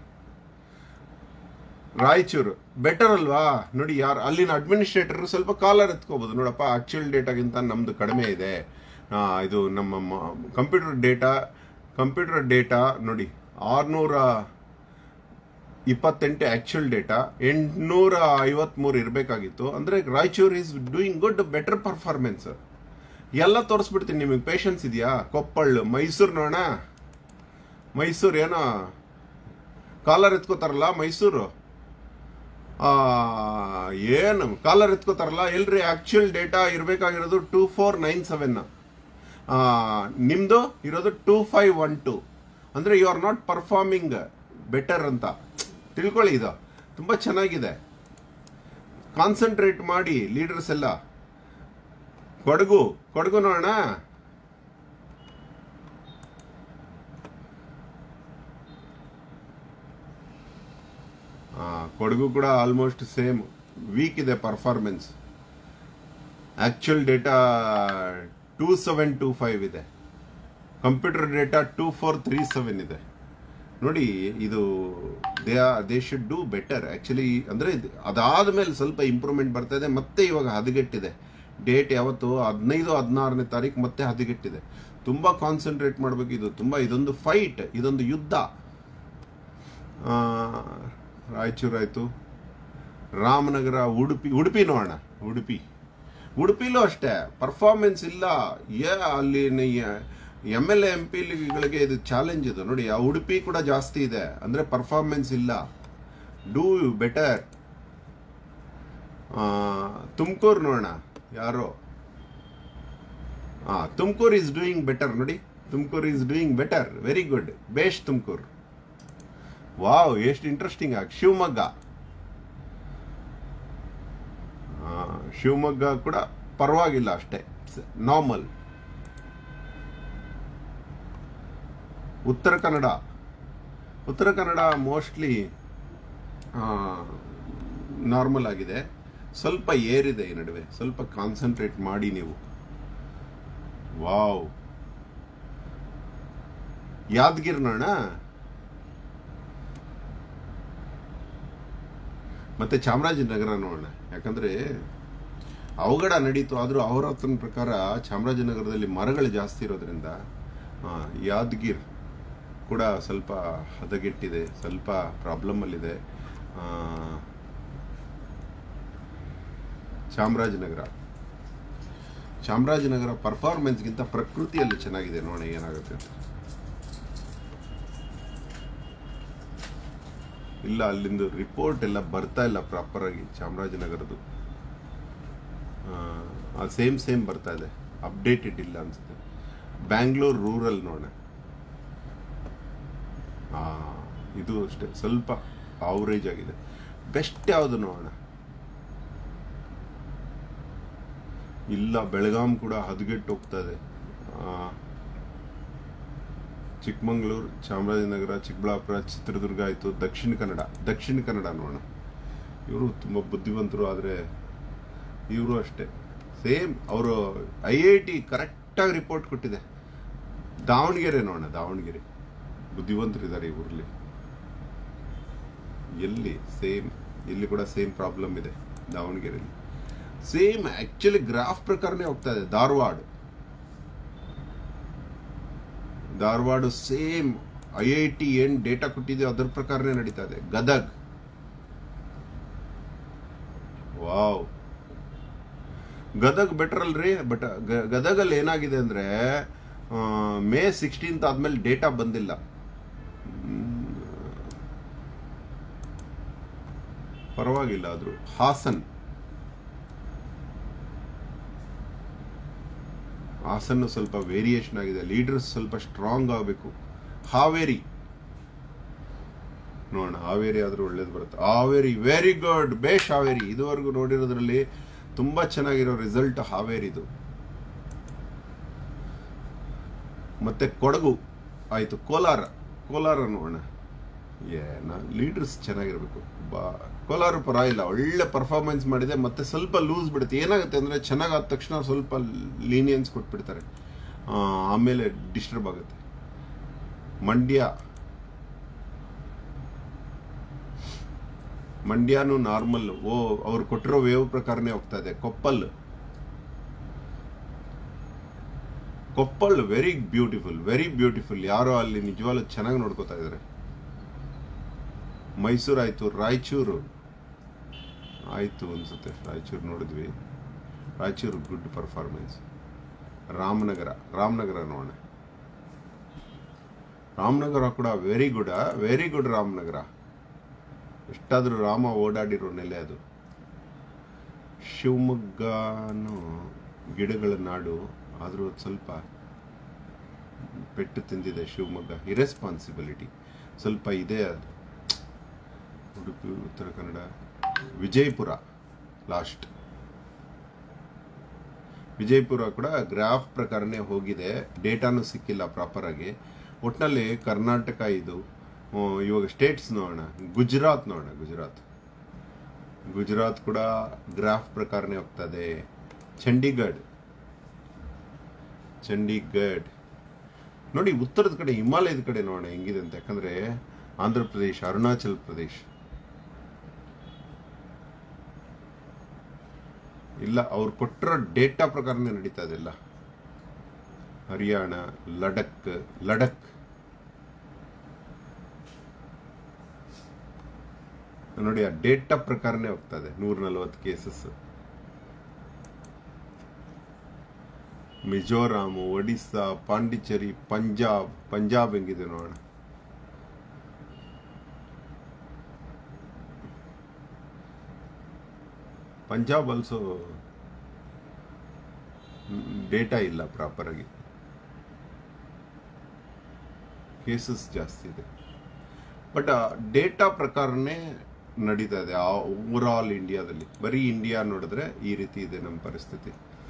ರಾಯಚೂರು ಬೆಟರ್ ಅಲ್ವಾ ನೋಡಿ ಯಾರು ಅಲ್ಲಿನ ಅಡ್ಮಿನಿಸ್ಟ್ರೇಟರ್ ಸ್ವಲ್ಪ ಕಾಲರ್ ಎತ್ಕೋಬಹುದು ನೋಡಪ್ಪ ಆಕ್ಚುಯಲ್ ಡೇಟಾಗಿಂತ ನಮ್ದು ಕಡಿಮೆ ಇದೆ ಆ, ಇದು ನಮ್ಮ ಕಂಪ್ಯೂಟರ್ ಡೇಟಾ ಕಂಪ್ಯೂಟರ್ ಡೇಟಾ ನೋಡಿ ಆರ್ನೂರ ಇಪ್ಪತ್ತೆಂಟು ಆಕ್ಚುಯಲ್ ಡೇಟಾ ಎಂಟುನೂರ ಐವತ್ಮೂರು ಇರಬೇಕಾಗಿತ್ತು ಅಂದ್ರೆ Raichur is doing good better performance ಎಲ್ಲ ತೋರಿಸ್ಬಿಡ್ತೀನಿ ನಿಮಗೆ ಪೇಷನ್ಸ್ ಇದೆಯಾ ಕೊಪ್ಪಳ ಮೈಸೂರು ನೋಡೋಣ ಮೈಸೂರು ಏನೋ ಕಾಲರ್ ಎತ್ಕೋತಾರಲ್ಲ ಮೈಸೂರು ಆ, ಏನು ಕಾಲರ್ ಎತ್ಕೋತಾರಲ್ಲ ಎಲ್ರಿ ಆಕ್ಚುಯಲ್ ಡೇಟಾ ಇರಬೇಕಾಗಿರೋದು ಟೂ ಫೋರ್ ನೈನ್ ಸೆವೆನ್ ನಿಮ್ದು ಇರೋದು ಟೂ ಫೈವ್ ಒನ್ ಟು ಅಂದ್ರೆ you are not performing better ಅಂತ ತಿಳ್ಕೊಳ್ಳಿ ಇದು ತುಂಬಾ ಚೆನ್ನಾಗಿದೆ ಕಾನ್ಸಂಟ್ರೇಟ್ ಮಾಡಿ ಲೀಡರ್ಸ್ ಎಲ್ಲ ಕೊಡಗು ಕೊಡಗು ನೋಡೋಣ ಆ, ಕೊಡಗು ಕೂಡ ಆಲ್ಮೋಸ್ಟ್ ಸೇಮ್ ವೀಕ್ ಇದೆ performance actual data two seven two five ಇದೆ computer data two four three seven ಇದೆ ನೋಡಿ ಇದು they they should do better actually ಅಂದ್ರೆ ಅದಾದ ಮೇಲೆ ಸ್ವಲ್ಪ ಇಂಪ್ರೂವ್ಮೆಂಟ್ ಬರ್ತಾ ಇದೆ ಮತ್ತೆ ಇವಾಗ ಹದಗೆಟ್ಟಿದೆ ಡೇಟ್ ಯಾವತ್ತು ಹದಿನೈದು ಹದಿನಾರನೇ ತಾರೀಕು ಮತ್ತೆ ಹದಗೆಟ್ಟಿದೆ ತುಂಬಾ ಕಾನ್ಸಂಟ್ರೇಟ್ ಮಾಡಬೇಕು ಇದು ತುಂಬಾ ಇದೊಂದು ಫೈಟ್ ಇದೊಂದು ಯುದ್ಧ ರಾಯಚೂರು ಆಯಿತು ರಾಮನಗರ ಉಡುಪಿ ಉಡುಪಿ ನೋಡೋಣ ಉಡುಪಿ ಉಡುಪಿಲೂ ಅಷ್ಟೇ ಪರ್ಫಾರ್ಮೆನ್ಸ್ ಇಲ್ಲ ಏ ಅಲ್ಲಿ ಎಮ್ ಎಲ್ ಎಂ ಪಿಗಳಿಗೆ ಇದು ಚಾಲೆಂಜ್ ಇದು ನೋಡಿ ಆ ಉಡುಪಿ ಕೂಡ ಜಾಸ್ತಿ ಇದೆ ಅಂದರೆ ಪರ್ಫಾರ್ಮೆನ್ಸ್ ಇಲ್ಲ ಡೂ ಬೆಟರ್ ತುಮಕೂರು ನೋಡೋಣ ಯಾರೋ ಹಾಂ ತುಮಕೂರು ಈಸ್ ಡೂಯಿಂಗ್ ಬೆಟರ್ ನೋಡಿ Tumakuru is doing better very good ಬೇಷ್ ತುಮಕೂರು ವಾವ್ ಎಷ್ಟು ಇಂಟ್ರೆಸ್ಟಿಂಗ್ ಆಗಿ ಶಿವಮೊಗ್ಗ ಆ, ಶಿವಮೊಗ್ಗ ಕೂಡ ಪರವಾಗಿಲ್ಲ ಅಷ್ಟೇ ನಾರ್ಮಲ್ ಉತ್ತರ ಕನ್ನಡ ಉತ್ತರ ಕನ್ನಡ ಮೋಸ್ಟ್ಲಿ ನಾರ್ಮಲ್ ಆಗಿದೆ ಸ್ವಲ್ಪ ಏರಿದೆ ಈ ನಡುವೆ ಸ್ವಲ್ಪ ಕಾನ್ಸಂಟ್ರೇಟ್ ಮಾಡಿ ನೀವು ವಾವ್ ಯಾದಗಿರಿ ನೋಡೋಣ ಮತ್ತೆ ಚಾಮರಾಜನಗರ ನೋಡೋಣ ಯಾಕಂದ್ರೆ ಅವಘಡ ನಡೀತು ಆದರೂ ಅವರ ಹೊತ್ತಿನ ಪ್ರಕಾರ ಚಾಮರಾಜನಗರದಲ್ಲಿ ಮರಗಳು ಜಾಸ್ತಿ ಇರೋದ್ರಿಂದ ಆ, ಯಾದಗಿರ್ ಕೂಡ ಸ್ವಲ್ಪ ಹದಗೆಟ್ಟಿದೆ ಸ್ವಲ್ಪ ಪ್ರಾಬ್ಲಮಲ್ಲಿದೆ ಆ, ಚಾಮರಾಜನಗರ ಚಾಮರಾಜನಗರ ಪರ್ಫಾರ್ಮೆನ್ಸ್ಗಿಂತ ಪ್ರಕೃತಿಯಲ್ಲಿ ಚೆನ್ನಾಗಿದೆ ನೋಡಿ ಏನಾಗುತ್ತೆ ಅಂತ ಇಲ್ಲ ಅಲ್ಲಿಂದು ರಿಪೋರ್ಟ್ ಎಲ್ಲ ಬರ್ತಾ ಇಲ್ಲ ಪ್ರಾಪರ್ ಆಗಿ ಚಾಮರಾಜನಗರದ್ದು ಆ ಸೇಮ್ ಸೇಮ್ ಬರ್ತಾ ಇದೆ ಅಪ್ಡೇಟೆಡ್ ಇಲ್ಲ ಅನ್ಸುತ್ತೆ ಬ್ಯಾಂಗ್ಳೂರ್ ರೂರಲ್ ನೋಡೋಣ ಆ, ಇದು ಅಷ್ಟೇ ಸ್ವಲ್ಪ ಅವರೇಜ್ ಆಗಿದೆ ಬೆಸ್ಟ್ ಯಾವುದು ನೋಡೋಣ ಇಲ್ಲ ಬೆಳಗಾಂ ಕೂಡ ಹದಗೆಟ್ಟು ಹೋಗ್ತಾ ಇದೆ ಆ, ಚಿಕ್ಕಮಂಗ್ಳೂರು ಚಾಮರಾಜನಗರ ಚಿಕ್ಕಬಳ್ಳಾಪುರ ಚಿತ್ರದುರ್ಗ ಆಯಿತು ದಕ್ಷಿಣ ಕನ್ನಡ ದಕ್ಷಿಣ ಕನ್ನಡ ನೋಡೋಣ ಇವರು ತುಂಬ ಬುದ್ಧಿವಂತರು ಆದರೆ ಇವರು ಅಷ್ಟೇ ಸೇಮ್ ಅವರು ಐ ಐ ಟಿ ಕರೆಕ್ಟಾಗಿ ರಿಪೋರ್ಟ್ ಕೊಟ್ಟಿದೆ ದಾವಣಗೆರೆ ನೋಡೋಣ ದಾವಣಗೆರೆ ಬುದ್ಧಿವಂತರಿದ್ದಾರೆ ಈ ಊರಲ್ಲಿ ಎಲ್ಲಿ ಸೇಮ್ ಇಲ್ಲಿ ಕೂಡ ಸೇಮ್ ಪ್ರಾಬ್ಲಮ್ ಇದೆ ದಾವಣಗೆರೆಯಲ್ಲಿ ಸೇಮ್ ಆಕ್ಚುಲಿ ಗ್ರಾಫ್ ಪ್ರಕಾರನೇ ಹೋಗ್ತಾ ಇದೆ Dharwad Dharwad same I I T ಏನ್ ಡೇಟಾ ಕೊಟ್ಟಿದೆ ಅದರ ಪ್ರಕಾರನೇ ನಡೀತಾ ಇದೆ ಗದಗ್ ವಾವ್ ಗದಗ್ ಬೆಟರ್ ಅಲ್ರಿ ಬಟ್ ಗದಗಲ್ಲಿ ಏನಾಗಿದೆ ಅಂದ್ರೆ ಆ, ಮೇ ಸಿಕ್ಸ್ಟೀನ್ತ್ ಆದ್ಮೇಲೆ ಡೇಟಾ ಬಂದಿಲ್ಲ ಹ್ಮ್. ಪರವಾಗಿಲ್ಲ ಆದ್ರೂ ಹಾಸನ್ ಹಾಸನ್ನು ಸ್ವಲ್ಪ ವೇರಿಯೇಷನ್ ಆಗಿದೆ ಲೀಡರ್ಸ್ ಸ್ವಲ್ಪ ಸ್ಟ್ರಾಂಗ್ ಆಗಬೇಕು ಹಾವೇರಿ ನೋಡೋಣ ಹಾವೇರಿ ಆದ್ರೂ ಒಳ್ಳೇದು ಬರುತ್ತೆ ಹಾವೇರಿ ವೆರಿ ಗುಡ್ ಬೇಷ್ ಹಾವೇರಿ ಇದುವರೆಗೂ ನೋಡಿರೋದ್ರಲ್ಲಿ ತುಂಬಾ ಚೆನ್ನಾಗಿರೋ ರಿಸಲ್ಟ್ ಹಾವೇರಿದು ಮತ್ತೆ ಕೊಡಗು ಆಯ್ತು ಕೋಲಾರ ಕೋಲಾರ ನೋಡೋಣ ಏನ ಲೀಡರ್ಸ್ ಚೆನ್ನಾಗಿರ್ಬೇಕು ಬಾ ಕೋಲಾರ ಪರವಾಗಿಲ್ಲ ಒಳ್ಳೆ ಪರ್ಫಾರ್ಮೆನ್ಸ್ ಮಾಡಿದೆ ಮತ್ತೆ ಸ್ವಲ್ಪ ಲೂಸ್ ಬಿಡುತ್ತೆ ಏನಾಗುತ್ತೆ ಅಂದ್ರೆ ಚೆನ್ನಾಗಾದ ತಕ್ಷಣ ಸ್ವಲ್ಪ ಲೀನಿಯನ್ಸ್ ಕೊಟ್ಬಿಡ್ತಾರೆ ಆ, ಆಮೇಲೆ ಡಿಸ್ಟರ್ಬ್ ಆಗುತ್ತೆ ಮಂಡ್ಯ ಮಂಡ್ಯನು ನಾರ್ಮಲ್ ಓ ಅವ್ರು ಕೊಟ್ಟಿರೋ ವೇವ್ ಪ್ರಕಾರನೇ ಹೋಗ್ತಾ ಇದೆ Koppal Koppal very beautiful very beautiful ಯಾರೋ ಅಲ್ಲಿ ನಿಜವಾಗ್ಲೂ ಚೆನ್ನಾಗಿ ನೋಡ್ಕೋತಾ ಇದ್ದಾರೆ ಮೈಸೂರು ಆಯ್ತು ರಾಯಚೂರು ಆಯ್ತು ಅನ್ಸುತ್ತೆ ರಾಯಚೂರು ನೋಡಿದ್ವಿ ರಾಯಚೂರು ಗುಡ್ ಪರ್ಫಾರ್ಮೆನ್ಸ್ ರಾಮನಗರ ರಾಮನಗರ ನೋಡೋಣ ರಾಮನಗರ ಕೂಡ very good very good Ramanagara ಎಷ್ಟಾದ್ರೂ ರಾಮ ಓಡಾಡಿರೋ ನೆಲೆ ಅದು ಶಿವಮೊಗ್ಗನು ಗಿಡಗಳ ನಾಡು ಆದರೂ ಸ್ವಲ್ಪ ಪೆಟ್ಟು ತಿಂದಿದೆ ಶಿವಮೊಗ್ಗ ಇರೆಸ್ಪಾನ್ಸಿಬಿಲಿಟಿ ಸ್ವಲ್ಪ ಇದೆ ಅದು ಉಡುಪಿ ಉತ್ತರ ಕನ್ನಡ ವಿಜಯಪುರ ಲಾಸ್ಟ್ ವಿಜಯಪುರ ಕೂಡ ಗ್ರಾಫ್ ಪ್ರಕಾರನೇ ಹೋಗಿದೆ ಡೇಟಾನು ಸಿಕ್ಕಿಲ್ಲ ಪ್ರಾಪರ್ ಆಗಿ ಒಟ್ಟಿನಲ್ಲಿ ಕರ್ನಾಟಕ ಇದು ಆ, ಇವಾಗ ಸ್ಟೇಟ್ಸ್ ನೋಡೋಣ ಗುಜರಾತ್ ನೋಡೋಣ ಗುಜರಾತ್ ಗುಜರಾತ್ ಕೂಡ ಗ್ರಾಫ್ ಪ್ರಕಾರನೇ ಹೋಗ್ತದೆ ಚಂಡೀಗಢ್ ಚಂಡೀಗಢ್ ನೋಡಿ ಉತ್ತರದ ಕಡೆ ಹಿಮಾಲಯದ ಕಡೆ ನೋಡೋಣ ಹೆಂಗಿದೆ ಅಂತ ಯಾಕಂದ್ರೆ ಆಂಧ್ರ ಪ್ರದೇಶ್ ಅರುಣಾಚಲ್ ಪ್ರದೇಶ್ ಇಲ್ಲ ಅವ್ರು ಕೊಟ್ಟಿರೋ ಡೇಟಾ ಪ್ರಕಾರನೇ ನಡೀತಾ ಇದೆಲ್ಲ ಹರಿಯಾಣ ಲಡಕ್ ಲಡಕ್ ನೋಡಿ ಆ ಡೇಟಾ ಪ್ರಕಾರನೇ ಹೋಗ್ತದೆ ನೂರ ನಲವತ್ತು ಕೇಸಸ್ ಮಿಜೋರಾಮ್ ಒಡಿಸ್ಸಾ ಪಾಂಡಿಚೇರಿ ಪಂಜಾಬ್ ಪಂಜಾಬ್ ಹೆಂಗಿದೆ ನೋಡೋಣ ಪಂಜಾಬ್ ಆಲ್ಸೋ ಡೇಟಾ ಇಲ್ಲ ಪ್ರಾಪರ್ ಆಗಿ ಕೇಸಸ್ ಜಾಸ್ತಿ ಇದೆ ಬಟ್ ಡೇಟಾ ಪ್ರಕಾರನೇ ನಡೀತಾ ಇದೆ ಓವರ್ ಆಲ್ ಇಂಡಿಯಾದಲ್ಲಿ ಬರೀ ಇಂಡಿಯಾ ನೋಡಿದ್ರೆ ಈ ರೀತಿ ಇದೆ ನಮ್ಮ ಪರಿಸ್ಥಿತಿ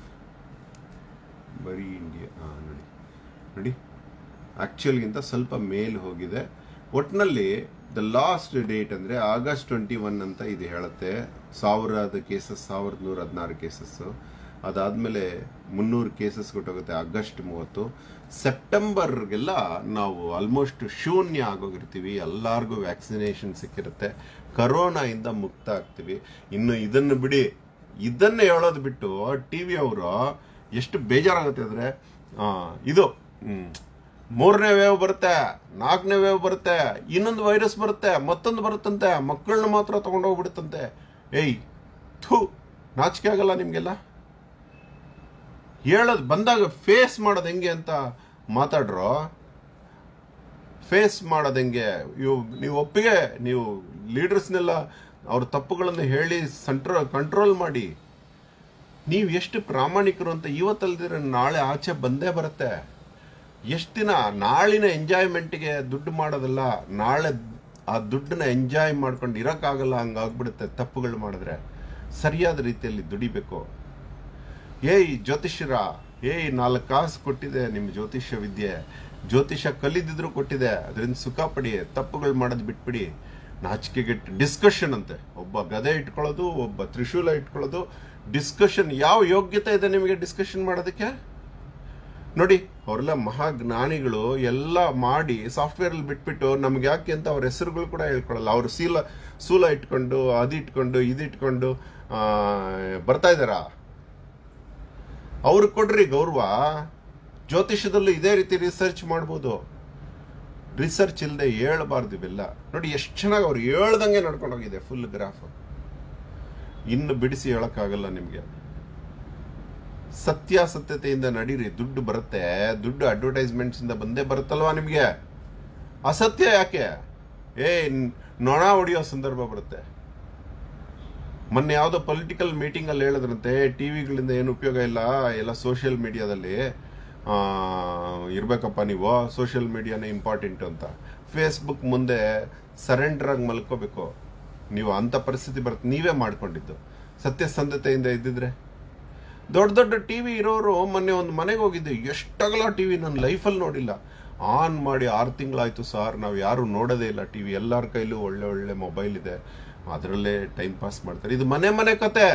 ಬರೀ ಇಂಡಿಯಾ ಹಾಂ ನೋಡಿ ನೋಡಿ ಆ್ಯಕ್ಚುಯಲ್ಗಿಂತ ಸ್ವಲ್ಪ ಮೇಲ್ ಹೋಗಿದೆ ಒಟ್ಟಿನಲ್ಲಿ ದ ಲಾಸ್ಟ್ ಡೇಟ್ ಅಂದರೆ ಆಗಸ್ಟ್ ಟ್ವೆಂಟಿ ಒನ್ ಅಂತ ಇದು ಹೇಳುತ್ತೆ ಸಾವಿರದ ಕೇಸಸ್ ಸಾವಿರದ ನೂರ ಹದಿನಾರು ಕೇಸಸ್ಸು ಅದಾದಮೇಲೆ ಮುನ್ನೂರು ಕೇಸಸ್ ಕೊಟ್ಟೋಗುತ್ತೆ ಆಗಸ್ಟ್ ಮೂವತ್ತು ಸೆಪ್ಟೆಂಬರ್ಗೆಲ್ಲ ನಾವು ಆಲ್ಮೋಸ್ಟ್ ಶೂನ್ಯ ಆಗೋಗಿರ್ತೀವಿ ಎಲ್ಲರಿಗೂ ವ್ಯಾಕ್ಸಿನೇಷನ್ ಸಿಕ್ಕಿರುತ್ತೆ ಕರೋನಾಯಿಂದ ಮುಕ್ತ ಆಗ್ತೀವಿ ಇನ್ನು ಇದನ್ನು ಬಿಡಿ ಇದನ್ನೇ ಹೇಳೋದು ಬಿಟ್ಟು ಟಿ ವಿ ಅವರು ಎಷ್ಟು ಬೇಜಾರಾಗುತ್ತೆ ಅಂದರೆ ಇದು ಹ್ಮ್, ಮೂರನೇ ವೇವ್ ಬರುತ್ತೆ ನಾಲ್ಕನೇ ವೇವ್ ಬರುತ್ತೆ ಇನ್ನೊಂದು ವೈರಸ್ ಬರುತ್ತೆ ಮತ್ತೊಂದು ಬರುತ್ತಂತೆ ಮಕ್ಕಳನ್ನ ಮಾತ್ರ ತಗೊಂಡೋಗ್ಬಿಡುತ್ತಂತೆ ಏಯ್ ಥೂ ನಾಚಿಕೆ ಆಗಲ್ಲ ನಿಮಗೆಲ್ಲ ಹೇಳೋದು ಬಂದಾಗ ಫೇಸ್ ಮಾಡೋದು ಹೆಂಗೆ ಅಂತ ಮಾತಾಡ್ರೋ ಫೇಸ್ ಮಾಡೋದು ಹೆಂಗೆ ಇವು ನೀವು ಒಪ್ಪಿಗೆ ನೀವು ಲೀಡರ್ಸ್ನೆಲ್ಲ ಅವ್ರ ತಪ್ಪುಗಳನ್ನು ಹೇಳಿ ಸಂಟ್ರೋ ಕಂಟ್ರೋಲ್ ಮಾಡಿ ನೀವು ಎಷ್ಟು ಪ್ರಾಮಾಣಿಕರು ಅಂತ ಇವತ್ತಲ್ದಿರ ನಾಳೆ ಆಚೆ ಬಂದೇ ಬರುತ್ತೆ ಎಷ್ಟು ದಿನ ನಾಳಿನ ಎಂಜಾಯ್ಮೆಂಟ್ಗೆ ದುಡ್ಡು ಮಾಡೋದಲ್ಲ ನಾಳೆ ಆ ದುಡ್ಡನ್ನ ಎಂಜಾಯ್ ಮಾಡ್ಕೊಂಡು ಇರೋಕ್ಕಾಗಲ್ಲ ಹಂಗಾಗ್ಬಿಡುತ್ತೆ ತಪ್ಪುಗಳು ಮಾಡಿದ್ರೆ ಸರಿಯಾದ ರೀತಿಯಲ್ಲಿ ದುಡಿಬೇಕು ಏಯ್ ಜ್ಯೋತಿಷ್ಯರ ಏಯ್ ನಾಲ್ಕು ಕಾಸು ಕೊಟ್ಟಿದೆ ನಿಮ್ಮ ಜ್ಯೋತಿಷ್ಯ ವಿದ್ಯೆ ಜ್ಯೋತಿಷ್ಯ ಕಲಿದಿದ್ರು ಕೊಟ್ಟಿದೆ ಅದರಿಂದ ಸುಖ ಪಡಿ ತಪ್ಪುಗಳು ಮಾಡೋದು ಬಿಟ್ಬಿಡಿ ನಾಚಿಕೆಗೆಟ್ಟು ಡಿಸ್ಕಷನ್ ಅಂತೆ ಒಬ್ಬ ಗದೆ ಇಟ್ಕೊಳ್ಳೋದು ಒಬ್ಬ ತ್ರಿಶೂಲ ಇಟ್ಕೊಳ್ಳೋದು ಡಿಸ್ಕಷನ್ ಯಾವ ಯೋಗ್ಯತೆ ಇದೆ ನಿಮಗೆ ಡಿಸ್ಕಷನ್ ಮಾಡೋದಕ್ಕೆ ನೋಡಿ ಅವರೆಲ್ಲ ಮಹಾಜ್ಞಾನಿಗಳು ಎಲ್ಲ ಮಾಡಿ ಸಾಫ್ಟ್ವೇರ್ ಅಲ್ಲಿ ಬಿಟ್ಬಿಟ್ಟು ನಮ್ಗೆ ಯಾಕೆ ಅಂತ ಅವ್ರ ಹೆಸರುಗಳು ಕೂಡ ಹೇಳ್ಕೊಳಲ್ಲ ಅವ್ರು ಸೀಲ ಸೂಲ ಇಟ್ಕೊಂಡು ಅದು ಇಟ್ಕೊಂಡು ಇದು ಇಟ್ಕೊಂಡು ಆ, ಬರ್ತಾ ಇದ್ದಾರಾ ಅವ್ರಿಗೆ ಕೊಡ್ರಿ ಗೌರವ ಜ್ಯೋತಿಷದಲ್ಲೂ ಇದೇ ರೀತಿ ರಿಸರ್ಚ್ ಮಾಡ್ಬೋದು ರಿಸರ್ಚ್ ಇಲ್ಲದೆ ಹೇಳ್ಬಾರ್ದು ಇವೆಲ್ಲ ನೋಡಿ ಎಷ್ಟು ಚೆನ್ನಾಗಿ ಅವ್ರು ಹೇಳ್ದಂಗೆ ನಡ್ಕೊಂಡು ಹೋಗಿದೆ ಫುಲ್ ಗ್ರಾಫ್ ಇನ್ನು ಬಿಡಿಸಿ ಹೇಳಕ್ಕಾಗಲ್ಲ ನಿಮಗೆ ಸತ್ಯಾಸತ್ಯತೆಯಿಂದ ನಡೀರಿ ದುಡ್ಡು ಬರುತ್ತೆ ದುಡ್ಡು ಅಡ್ವರ್ಟೈಸ್ಮೆಂಟ್ಸ್ ಇಂದ ಬಂದೇ ಬರುತ್ತಲ್ವಾ ನಿಮಗೆ ಅಸತ್ಯ ಯಾಕೆ ಏ ನೊಣ ಹೊಡೆಯೋ ಸಂದರ್ಭ ಬರುತ್ತೆ ಮೊನ್ನೆ ಯಾವುದೋ ಪೊಲಿಟಿಕಲ್ ಮೀಟಿಂಗ್ ಅಲ್ಲಿ ಹೇಳಿದ್ರಂತೆ ಟಿವಿಗಳಿಂದ ಏನು ಉಪಯೋಗ ಇಲ್ಲ ಎಲ್ಲ ಸೋಷಿಯಲ್ ಮೀಡಿಯಾದಲ್ಲಿ ಇರ್ಬೇಕಪ್ಪ ನೀವು ಸೋಷಿಯಲ್ ಮೀಡಿಯಾನೇ ಇಂಪಾರ್ಟೆಂಟ್ ಅಂತ ಫೇಸ್ಬುಕ್ ಮುಂದೆ ಸರೆಂಡರ್ ಆಗಿ ಮಲ್ಕೋಬೇಕು ನೀವು ಅಂತ ಪರಿಸ್ಥಿತಿ ಬರುತ್ತೆ ನೀವೇ ಮಾಡ್ಕೊಂಡಿದ್ದು ಸತ್ಯಸಂಧತೆಯಿಂದ ಇದ್ದಿದ್ರೆ ದೊಡ್ಡ ದೊಡ್ಡ ಟಿವಿ ಇರೋರು ಮೊನ್ನೆ ಒಂದು ಮನೆಗೆ ಹೋಗಿದ್ದೆ ಎಷ್ಟಗಲ ಟಿವಿ ನನ್ನ ಲೈಫಲ್ಲಿ ನೋಡಿಲ್ಲ ಆನ್ ಮಾಡಿ ಆರು ತಿಂಗಳಾಯ್ತು ಸರ್ ನಾವು ಯಾರು ನೋಡೋದೇ ಇಲ್ಲ ಟಿವಿ ಎಲ್ಲರ ಕೈಲೂ ಒಳ್ಳೆ ಒಳ್ಳೆ ಮೊಬೈಲ್ ಇದೆ ಅದರಲ್ಲೇ ಟೈಮ್ ಪಾಸ್ ಮಾಡ್ತಾರೆ ಇದು ಮನೆ ಮನೆ ಕತೆ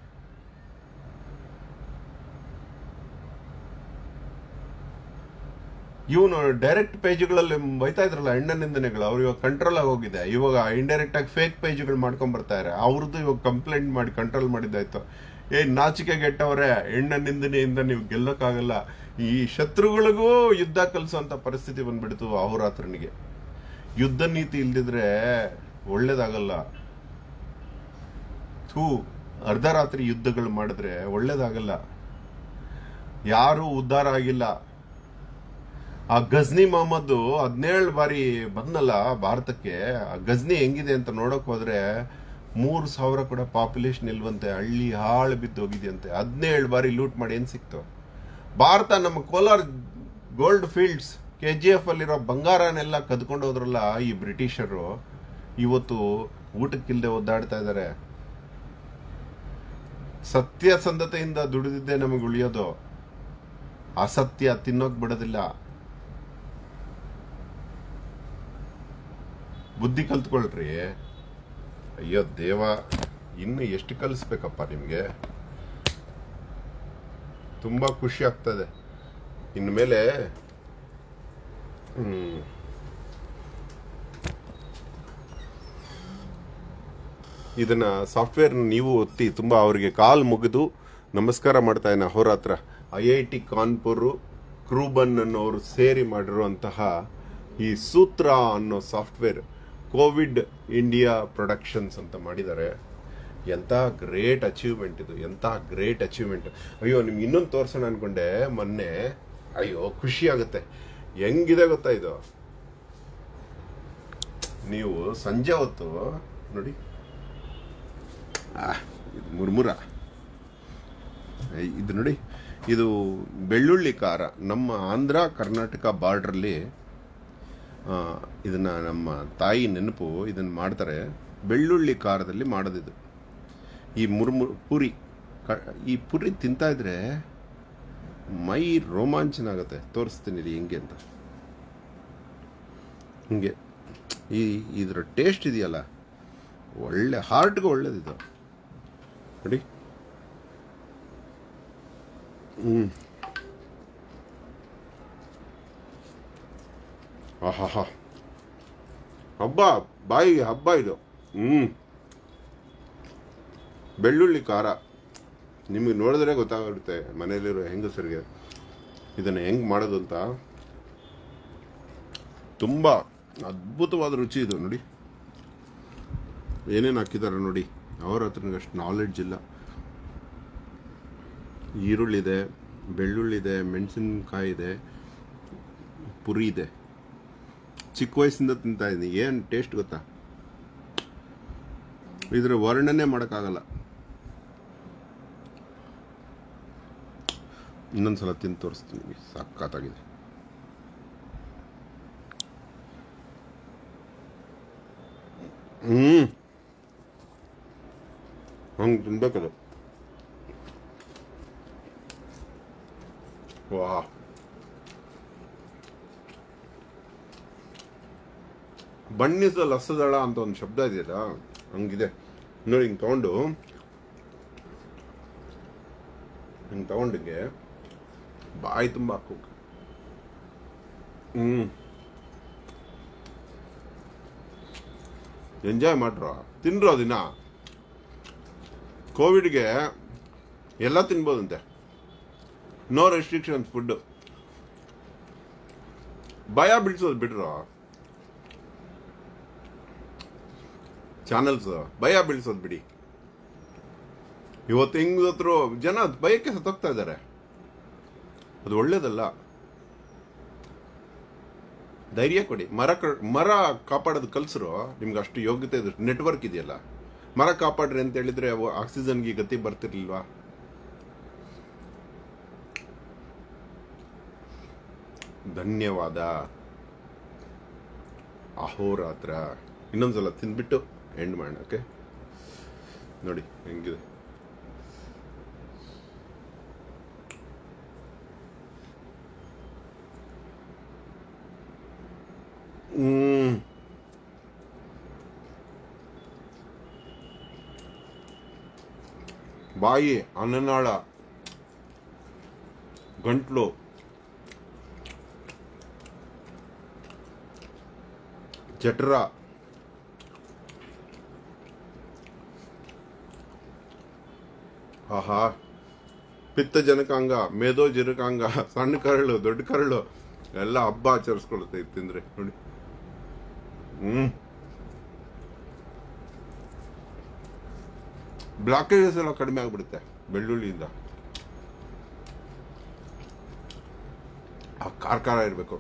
ಇವನು ಡೈರೆಕ್ಟ್ ಪೇಜ್ಗಳಲ್ಲಿ ಬೈತಾ ಇದ್ರಲ್ಲ ಹೆಣ್ಣ ನಿಂದನೆಗಳು ಅವ್ರು ಇವಾಗ ಕಂಟ್ರೋಲ್ ಆಗಿ ಹೋಗಿದೆ ಇವಾಗ ಇಂಡೈರೆಕ್ಟ್ ಆಗಿ ಫೇಕ್ ಪೇಜ್ಗಳು ಮಾಡ್ಕೊಂಡ್ ಬರ್ತಾರೆ ಅವ್ರದ್ದು ಇವಾಗ ಕಂಪ್ಲೇಂಟ್ ಮಾಡಿ ಕಂಟ್ರೋಲ್ ಮಾಡಿದ್ದಾಯ್ತು ಏ ನಾಚಿಕೆ ಗೆಟ್ಟವ್ರೆ ಹೆಣ್ಣ ನಿಂದನೆಯಿಂದ ನೀವು ಗೆಲ್ಲಕ್ಕಾಗಲ್ಲ ಈ ಶತ್ರುಗಳಿಗೂ ಯುದ್ಧ ಕಲಿಸೋಂಥ ಪರಿಸ್ಥಿತಿ ಬಂದ್ಬಿಡ್ತು ಅಹೋರಾತ್ರನಿಗೆ ಯುದ್ಧ ನೀತಿ ಇಲ್ದಿದ್ರೆ ಒಳ್ಳೇದಾಗಲ್ಲ ಥೂ ಅರ್ಧರಾತ್ರಿ ಯುದ್ಧಗಳು ಮಾಡಿದ್ರೆ ಒಳ್ಳೇದಾಗಲ್ಲ ಯಾರೂ ಉದ್ಧಾರ ಆಗಿಲ್ಲ ಆ ಗಜ್ನಿ ಮೊಹಮ್ಮದ್ ಹದಿನೇಳು ಬಾರಿ ಬಂದಲ್ಲ ಭಾರತಕ್ಕೆ ಆ ಗಜ್ನಿ ಹೆಂಗಿದೆ ಅಂತ ನೋಡಕ್ ಹೋದ್ರೆ ಮೂರು ಸಾವಿರ ಕೂಡ ಪಾಪ್ಯುಲೇಷನ್ ಇಲ್ವಂತೆ ಹಳ್ಳಿ ಹಾಳು ಬಿದ್ದು ಹೋಗಿದೆಯಂತೆ ಹದಿನೇಳು ಬಾರಿ ಲೂಟ್ ಮಾಡಿ ಏನ್ ಸಿಕ್ತು ಭಾರತ ನಮ್ಮ Kolar gold fields K G F ಅಲ್ಲಿರೋ ಬಂಗಾರನೆಲ್ಲ ಕದ್ಕೊಂಡು ಹೋದ್ರಲ್ಲ ಈ ಬ್ರಿಟಿಷರು ಇವತ್ತು ಊಟಕ್ಕಿಲ್ಲದೆ ಒದ್ದಾಡ್ತಾ ಇದ್ದಾರೆ ಸತ್ಯಸಂಧತೆಯಿಂದ ದುಡಿದಿದ್ದೇ ನಮಗೆ ಉಳಿಯೋದು ಅಸತ್ಯ ತಿನ್ನೋಕ್ ಬಿಡೋದಿಲ್ಲ ಬುದ್ಧಿ ಕಲ್ತ್ಕೊಳ್ರಿ ಅಯ್ಯೋ ದೇವ ಇನ್ನು ಎಷ್ಟು ಕಲಿಸ್ಬೇಕಪ್ಪ ನಿಮಗೆ ತುಂಬಾ ಖುಷಿ ಆಗ್ತದೆ ಇನ್ಮೇಲೆ ಹ್ಮ್ ಇದನ್ನ ಸಾಫ್ಟ್ವೇರ್ ನೀವು ಒತ್ತಿ ತುಂಬಾ ಅವರಿಗೆ ಕಾಲ್ ಮುಗಿದು ನಮಸ್ಕಾರ ಮಾಡ್ತಾ ಇದ್ದೇನೆ Ahoratra I I T Kanpur ಕ್ರೂಬನ್ ಅನ್ನೋರು ಸೇರಿ ಮಾಡಿರುವಂತಹ ಈ ಸೂತ್ರ ಅನ್ನೋ ಸಾಫ್ಟ್ವೇರ್ ಕೋವಿಡ್ ಇಂಡಿಯಾ ಪ್ರೊಡಕ್ಷನ್ಸ್ ಅಂತ ಮಾಡಿದ್ದಾರೆ ಎಂಥ ಗ್ರೇಟ್ ಅಚೀವ್ಮೆಂಟ್ ಇದು ಎಂಥ ಗ್ರೇಟ್ ಅಚೀವ್ಮೆಂಟ್ ಅಯ್ಯೋ ನಿಮ್ಗೆ ಇನ್ನೊಂದು ತೋರ್ಸೋಣ ಅನ್ಕೊಂಡೆ ಮೊನ್ನೆ ಅಯ್ಯೋ ಖುಷಿ ಆಗುತ್ತೆ ಹೆಂಗಿದೆ ಗೊತ್ತಾ ಇದು ನೀವು ಸಂಜೆ ಹೊತ್ತು ನೋಡಿ ಆ, ಇದು ಮುರ್ಮುರ ಏ, ಇದು ನೋಡಿ ಇದು ಬೆಳ್ಳುಳ್ಳಿ ಖಾರ ನಮ್ಮ ಆಂಧ್ರ ಕರ್ನಾಟಕ ಬಾರ್ಡ್ರಲ್ಲಿ ಇದನ್ನ ನಮ್ಮ ತಾಯಿ ನೆನಪು ಇದನ್ನ ಮಾಡ್ತಾರೆ ಬೆಳ್ಳುಳ್ಳಿ ಖಾರದಲ್ಲಿ ಮಾಡೋದಿದು ಈ ಮುರ್ಮು ಪುರಿ ಕ- ಈ ಪುರಿ ತಿಂತಾ ಇದ್ರೆ ಮೈ ರೋಮಾಂಚನ ಆಗುತ್ತೆ ತೋರಿಸ್ತೀನಿ ರೀ ಹಿಂಗೆ ಅಂತ ಹಿಂಗೆ ಈ ಇದರ ಟೇಸ್ಟ್ ಇದೆಯಲ್ಲ ಒಳ್ಳೆ ಹಾರ್ಟ್ಗೆ ಒಳ್ಳೇದಿದು ನೋಡಿ ಹ್ಞೂ ಆಹಾಹಾ ಹಬ್ಬ ಬಾಯಿಗೆ ಹಬ್ಬ ಇದು ಹ್ಞೂ ಬೆಳ್ಳುಳ್ಳಿ ಖಾರ ನಿಮಗೆ ನೋಡಿದ್ರೆ ಗೊತ್ತಾಗುತ್ತೆ ಮನೆಯಲ್ಲಿರೋ ಹೆಂಗಸರಿಗೆ ಇದನ್ನು ಹೆಂಗೆ ಮಾಡೋದು ಅಂತ ತುಂಬ ಅದ್ಭುತವಾದ ರುಚಿ ಇದು ನೋಡಿ ಏನೇನು ಹಾಕಿದ್ದಾರೆ ನೋಡಿ ಅವ್ರ ಹತ್ರ ನನಗೆ ಅಷ್ಟು ನಾಲೆಡ್ಜ್ ಇಲ್ಲ ಈರುಳ್ಳಿದೆ ಬೆಳ್ಳುಳ್ಳಿದೆ ಮೆಣಸಿನ್ಕಾಯಿ ಇದೆ ಪುರಿ ಇದೆ ಚಿಕ್ಕ ವಯಸ್ಸಿಂದ ತಿಂತಾ ಇದ್ದೀನಿ ಏನು ಟೇಸ್ಟ್ ಗೊತ್ತಾ ಇದರ ವರ್ಣನೆ ಮಾಡೋಕ್ಕಾಗಲ್ಲ ಇನ್ನೊಂದ್ಸಲ ತಿಂದು ತೋರಿಸ್ತೀನಿ ನಿಮಗೆ ಸಖತ್ತಾಗಿದೆ ಹ್ಞೂ ಹಂಗೆ ತಿನ್ಬೇಕದು ವಾ ಬಣ್ಣಿಸ ಲಸದಳ ಅಂತ ಒಂದು ಶಬ್ದ ಇದೆಯಲ್ಲ ಹಂಗಿದೆ ನೋಡಿ ಹಿಂಗೆ ತಗೊಂಡು ಹಿಂಗೆ ತಗೊಂಡಿಗೆ ಬಾಯಿ ತುಂಬ ಹಾಕೋಕೆ ಹ್ಞೂ ಎಂಜಾಯ್ ಮಾಡ್ರೋ ತಿನ್ರೋ ದಿನ ಕೋವಿಡ್ಗೆ ಎಲ್ಲ ತಿನ್ಬೋದಂತೆ ನೋ ರೆಸ್ಟ್ರಿಕ್ಷನ್ಸ್ ಫುಡ್ ಭಯ ಬಿಡಿಸೋದು ಬಿಡ್ರೋ ಚಾನಲ್ಸ್ ಭಯ ಬೀಳ್ಸೋದು ಬಿಡಿ ಇವತ್ತು ಹೆಂಗ್ ಹತ್ರ ಜನ ಭಯಕ್ಕೆ ಸತ್ತೋಗ್ತಾ ಇದ್ದಾರೆ ಅದು ಒಳ್ಳೇದಲ್ಲ ಧೈರ್ಯ ಕೊಡಿ ಮರ ಕ- ಮರ ಕಾಪಾಡೋದು ಕಲ್ಸರು ನಿಮ್ಗೆ ಅಷ್ಟು ಯೋಗ್ಯತೆ ಇದೆ ನೆಟ್ವರ್ಕ್ ಇದೆಯಲ್ಲ ಮರ ಕಾಪಾಡ್ರಿ ಅಂತ ಹೇಳಿದ್ರೆ ಅವು ಆಕ್ಸಿಜನ್ಗೆ ಗತಿ ಬರ್ತಿರ್ಲಿಲ್ವಾ ಧನ್ಯವಾದ ಅಹೋರಾತ್ರ ಇನ್ನೊಂದ್ಸಲ ತಿಂದ್ಬಿಟ್ಟು ಎಂಡ್ ಮಾಡೋಣ ಓಕೆ ನೋಡಿ ಹೆಂಗಿದೆ ಹ್ಮ್ ಬಾಯಿ ಅನ್ನನಾಳ ಗಂಟ್ಲು ಜಠರ ಆಹಾ ಪಿತ್ತ ಜನಕಾಂಗ ಮೇಧೋ ಜನಕಾಂಗ ಸಣ್ಣ ಕರಳು ದೊಡ್ಡ ಕರಳು ಎಲ್ಲ ಹಬ್ಬ ಆಚರಿಸ್ಕೊಳುತ್ತೆ ಇದು ತಿಂದ್ರೆ ನೋಡಿ ಹ್ಮ್ ಬ್ಲಾಕೇಜಸ್ ಎಲ್ಲ ಕಡಿಮೆ ಆಗ್ಬಿಡುತ್ತೆ ಬೆಳ್ಳುಳ್ಳಿಯಿಂದ ಆ ಖಾರ ಖಾರ ಇರಬೇಕು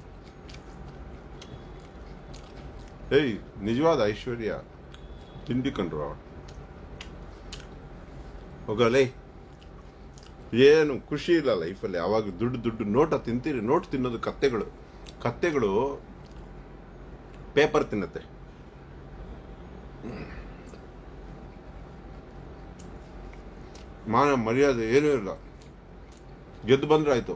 ಏಯ್ ನಿಜವಾದ ಐಶ್ವರ್ಯ ತಿಂಡಿ ಕಂಡ್ರು ಹೋಗಲೇ ಏನು ಖುಷಿ ಇಲ್ಲ ಲೈಫಲ್ಲಿ ಅವಾಗ ದುಡ್ಡು ದುಡ್ಡು ನೋಟ ತಿಂತೀರಿ ನೋಟ್ ತಿನ್ನೋದು ಕತ್ತೆಗಳು ಕತ್ತೆಗಳು ಪೇಪರ್ ತಿನ್ನತ್ತೆ ಮಾನ ಮರ್ಯಾದೆ ಏನೂ ಇಲ್ಲ ಗೆದ್ದು ಬಂದ್ರೆ ಆಯ್ತು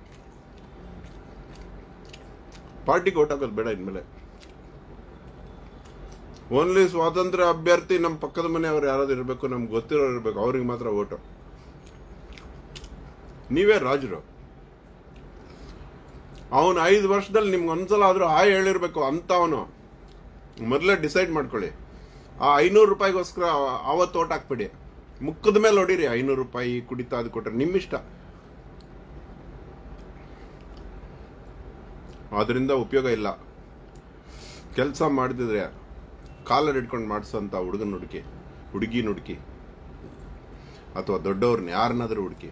ಪಾರ್ಟಿಗೆ ಓಟ್ ಹಾಕೋದು ಬೇಡ ಇನ್ಮೇಲೆ ಓನ್ಲಿ ಸ್ವಾತಂತ್ರ್ಯ ಅಭ್ಯರ್ಥಿ ನಮ್ಮ ಪಕ್ಕದ ಮನೆಯವ್ರು ಯಾರಾದ್ರು ಇರಬೇಕು ನಮ್ಗೆ ಗೊತ್ತಿರೋರು ಇರಬೇಕು ಅವ್ರಿಗೆ ಮಾತ್ರ ಓಟು ನೀವೇ ರಾಜರು ಅವನು ಐದು ವರ್ಷದಲ್ಲಿ ನಿಮ್ಗೆ ಒಂದ್ಸಲ ಆದ್ರೂ ಹಾಯ್ ಹೇಳಿರ್ಬೇಕು ಅಂತ ಅವನು ಮೊದಲೇ ಡಿಸೈಡ್ ಮಾಡ್ಕೊಳ್ಳಿ ಆ ಐನೂರು ರೂಪಾಯಿಗೋಸ್ಕರ ಅವತ್ತು ಓಟ್ ಹಾಕ್ಬಿಡಿ ಮುಖದ ಮೇಲೆ ಹೊಡೀರಿ ಐನೂರು ರೂಪಾಯಿ ಕುಡಿತಾ ಅದು ಕೊಟ್ರೆ ನಿಮ್ಮಿಷ್ಟ ಅದರಿಂದ ಉಪಯೋಗ ಇಲ್ಲ ಕೆಲಸ ಮಾಡ್ತಿದ್ರೆ ಕಾಲರ್ ಹಿಡ್ಕೊಂಡು ಮಾಡಿಸೋಂಥ ಹುಡುಗನ ಹುಡುಕಿ ಹುಡುಗಿನ ಹುಡುಕಿ ಅಥವಾ ದೊಡ್ಡವ್ರನ್ನ ಯಾರನ್ನಾದ್ರೂ ಹುಡುಕಿ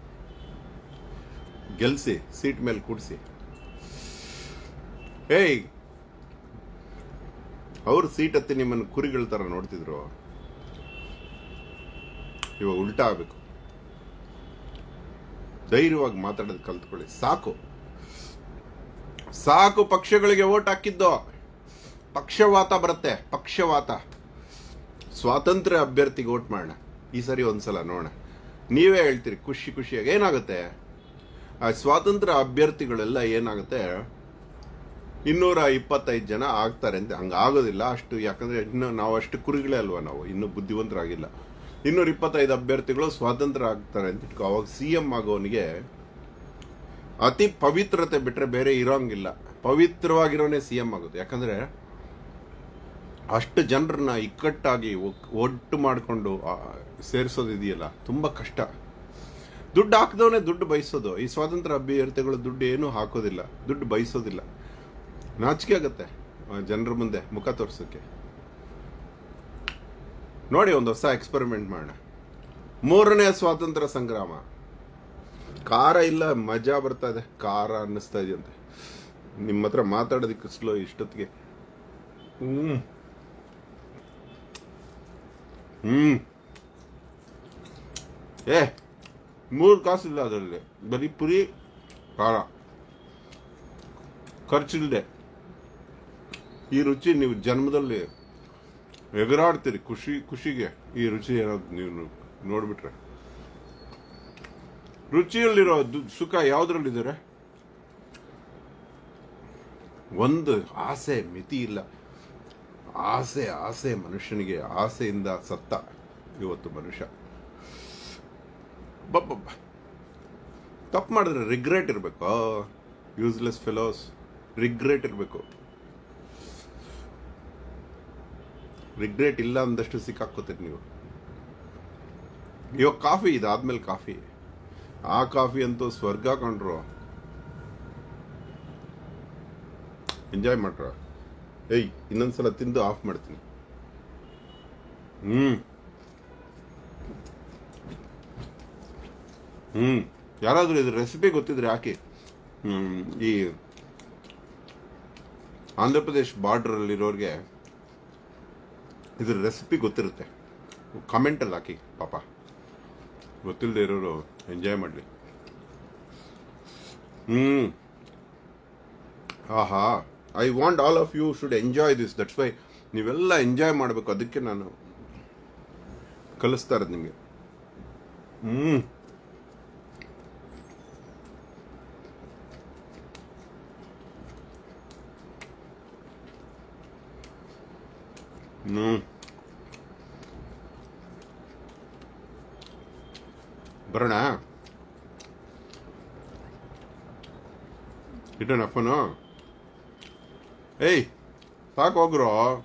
ಗೆಲ್ಸಿ ಸೀಟ್ ಮೇಲೆ ಕೂಡಿಸಿ ಏಯ್ ಅವ್ರ ಸೀಟ್ ಹತ್ತಿ ನಿಮ್ಮನ್ನು ಕುರಿಗಳ ಥರ ನೋಡ್ತಿದ್ರು ಇವಾಗ ಉಲ್ಟಾ ಆಗಬೇಕು ಧೈರ್ಯವಾಗಿ ಮಾತಾಡೋದು ಕಲ್ತ್ಕೊಳ್ಳಿ ಸಾಕು ಸಾಕು ಪಕ್ಷಗಳಿಗೆ ಓಟ್ ಹಾಕಿದ್ದು ಪಕ್ಷವಾತ ಬರುತ್ತೆ ಪಕ್ಷವಾತ ಸ್ವಾತಂತ್ರ್ಯ ಅಭ್ಯರ್ಥಿಗೆ ಓಟ್ ಮಾಡೋಣ ಈ ಸರಿ ಒಂದ್ಸಲ ನೋಡೋಣ ನೀವೇ ಹೇಳ್ತೀರಿ ಖುಷಿ ಖುಷಿಯಾಗಿ ಏನಾಗುತ್ತೆ ಆ ಸ್ವಾತಂತ್ರ್ಯ ಅಭ್ಯರ್ಥಿಗಳೆಲ್ಲ ಏನಾಗುತ್ತೆ ಇನ್ನೂರ ಇಪ್ಪತ್ತೈದು ಜನ ಆಗ್ತಾರೆ ಅಂತ ಹಂಗೆ ಆಗೋದಿಲ್ಲ ಅಷ್ಟು ಯಾಕಂದ್ರೆ ಇನ್ನು ನಾವು ಅಷ್ಟು ಕುರಿಗಳೇ ಅಲ್ವಾ ನಾವು ಇನ್ನೂ ಬುದ್ಧಿವಂತರಾಗಿಲ್ಲ ಇನ್ನೂರ ಇಪ್ಪತ್ತೈದು ಅಭ್ಯರ್ಥಿಗಳು ಸ್ವಾತಂತ್ರ್ಯ ಆಗ್ತಾರೆ ಅಂತ ಇಟ್ಕೊ. ಅವಾಗ ಸಿ ಎಂ ಆಗೋನಿಗೆ ಅತಿ ಪವಿತ್ರತೆ ಬಿಟ್ರೆ ಬೇರೆ ಇರೋಂಗಿಲ್ಲ ಪವಿತ್ರವಾಗಿರೋನೇ ಸಿ ಎಂ ಆಗೋದು ಯಾಕಂದ್ರೆ ಅಷ್ಟು ಜನರನ್ನ ಇಕ್ಕಟ್ಟಾಗಿ ಒಕ್- ಒಟ್ಟು ಮಾಡಿಕೊಂಡು ಸೇರಿಸೋದಿದೆಯಲ್ಲ ತುಂಬ ಕಷ್ಟ ದುಡ್ಡು ಹಾಕಿದವನೇ ದುಡ್ಡು ಬಯಸೋದು ಈ ಸ್ವಾತಂತ್ರ್ಯ ಅಭ್ಯರ್ಥಿಗಳು ದುಡ್ಡು ಏನೂ ಹಾಕೋದಿಲ್ಲ ದುಡ್ಡು ಬಯಸೋದಿಲ್ಲ ನಾಚಿಕೆ ಆಗುತ್ತೆ ಜನರ ಮುಂದೆ ಮುಖ ತೋರ್ಸೋಕ್ಕೆ ನೋಡಿ ಒಂದು ಹೊಸ ಎಕ್ಸ್ಪೆರಿಮೆಂಟ್ ಮಾಡೋಣ ಮೂರನೇ ಸ್ವಾತಂತ್ರ್ಯ ಸಂಗ್ರಾಮ ಖಾರ ಇಲ್ಲ ಮಜಾ ಬರ್ತಾ ಇದೆ ಖಾರ ಅನ್ನಿಸ್ತಾ ಇದೆಯಂತೆ ನಿಮ್ಮ ಹತ್ರ ಮಾತಾಡೋದಕ್ಕೆ ಸ್ಲೋ ಇಷ್ಟೊತ್ತಿಗೆ ಹ್ಮ್ ಹ್ಮ್ ಏ ಮೂರು ಕಾಸಿಲ್ಲ ಅದರಲ್ಲಿ ಬರೀ ಪುರಿ ಖಾರ ಖರ್ಚಿಲ್ಲದೆ ಈ ರುಚಿ ನೀವು ಜನ್ಮದಲ್ಲಿ ಎಗರಾಡ್ತೀರಿ ಖುಷಿ ಖುಷಿಗೆ ಈ ರುಚಿ ಏನಾದ್ರು ನೀವು ನೋಡ್ಬಿಟ್ರೆ ರುಚಿಯಲ್ಲಿರೋ ದು- ಸುಖ ಯಾವ್ದ್ರಲ್ಲಿದ್ದಾರೆ ಒಂದು ಆಸೆ ಮಿತಿ ಇಲ್ಲ ಆಸೆ ಆಸೆ ಮನುಷ್ಯನಿಗೆ ಆಸೆಯಿಂದ ಸತ್ತ ಇವತ್ತು ಮನುಷ್ಯ ಬಬ್ಬಬ್ಬ ತಪ್ಪು ಮಾಡಿದ್ರೆ ರಿಗ್ರೆಟ್ ಇರಬೇಕು ಯೂಸ್ಲೆಸ್ ಫೆಲೋಸ್ ರಿಗ್ರೆಟ್ ಇರಬೇಕು ರಿಗ್ರೆಟ್ ಇಲ್ಲ ಅಂದಷ್ಟು ಸಿಕ್ಕಾಕೋತೀರಿ ನೀವು ಇವಾಗ ಕಾಫಿ ಇದಾದ್ಮೇಲೆ ಕಾಫಿ ಆ ಕಾಫಿ ಅಂತೂ ಸ್ವರ್ಗ ಕಂಡ್ರು ಎಂಜಾಯ್ ಮಾಡ್ರ ಏಯ್ ಇನ್ನೊಂದ್ಸಲ ತಿಂದು ಆಫ್ ಮಾಡ್ತೀನಿ ಹ್ಮ್ ಹ್ಮ್ ಯಾರಾದ್ರೂ ಇದು ರೆಸಿಪಿ ಗೊತ್ತಿದ್ರೆ ಹಾಕಿ ಹ್ಮ್ ಈ ಆಂಧ್ರ ಪ್ರದೇಶ್ ಬಾರ್ಡರ್ ಅಲ್ಲಿರೋರ್ಗೆ ಇದ್ರ ರೆಸಿಪಿ ಗೊತ್ತಿರುತ್ತೆ ಕಮೆಂಟ್ ಅಲ್ಲಿ ಹಾಕಿ ಪಾಪ ಗೊತ್ತಿಲ್ಲದೆ ಇರೋರು ಎಂಜಾಯ್ ಮಾಡಲಿ ಹ್ಮ್ ಆಹಾ I want all of you should enjoy this that's why ನೀವೆಲ್ಲ ಎಂಜಾಯ್ ಮಾಡಬೇಕು ಅದಕ್ಕೆ ನಾನು ಕಲಿಸ್ತಾ ಇರೋದು ನಿಮಗೆ ಹ್ಮ್ ಹ್ಮ್ ಬರೋಣ ಇಟ್ಟನ ಫೋನು ಏಯ್ ಸಾಕು ಹೋಗ್ರು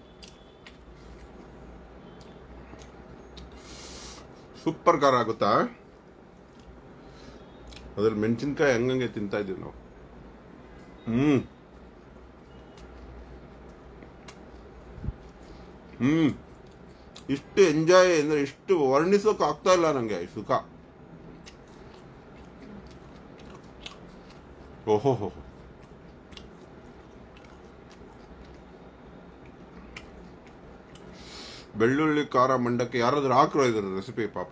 ಸೂಪರ್ ಖಾರ ಆಗುತ್ತಾ ಅದ್ರಲ್ಲಿ ಮೆಣಸಿನ್ಕಾಯಿ ಹಂಗಂಗೆ ತಿಂತಾ ಇದೀವಿ ನಾವು ಹ್ಮ್ ಹ್ಮ್ ಇಷ್ಟು ಎಂಜಾಯ್ ಅಂದ್ರೆ ಇಷ್ಟು ವರ್ಣಿಸೋಕ್ ಆಗ್ತಾ ಇಲ್ಲ ನಂಗೆ ಈ ಸುಖ ಓಹೋ ಬೆಳ್ಳುಳ್ಳಿ ಖಾರ ಮಂಡಕ್ಕೆ ಯಾರಾದ್ರೂ ಹಾಕ್ರೋ ಇದ್ರ ರೆಸಿಪಿ ಪಾಪ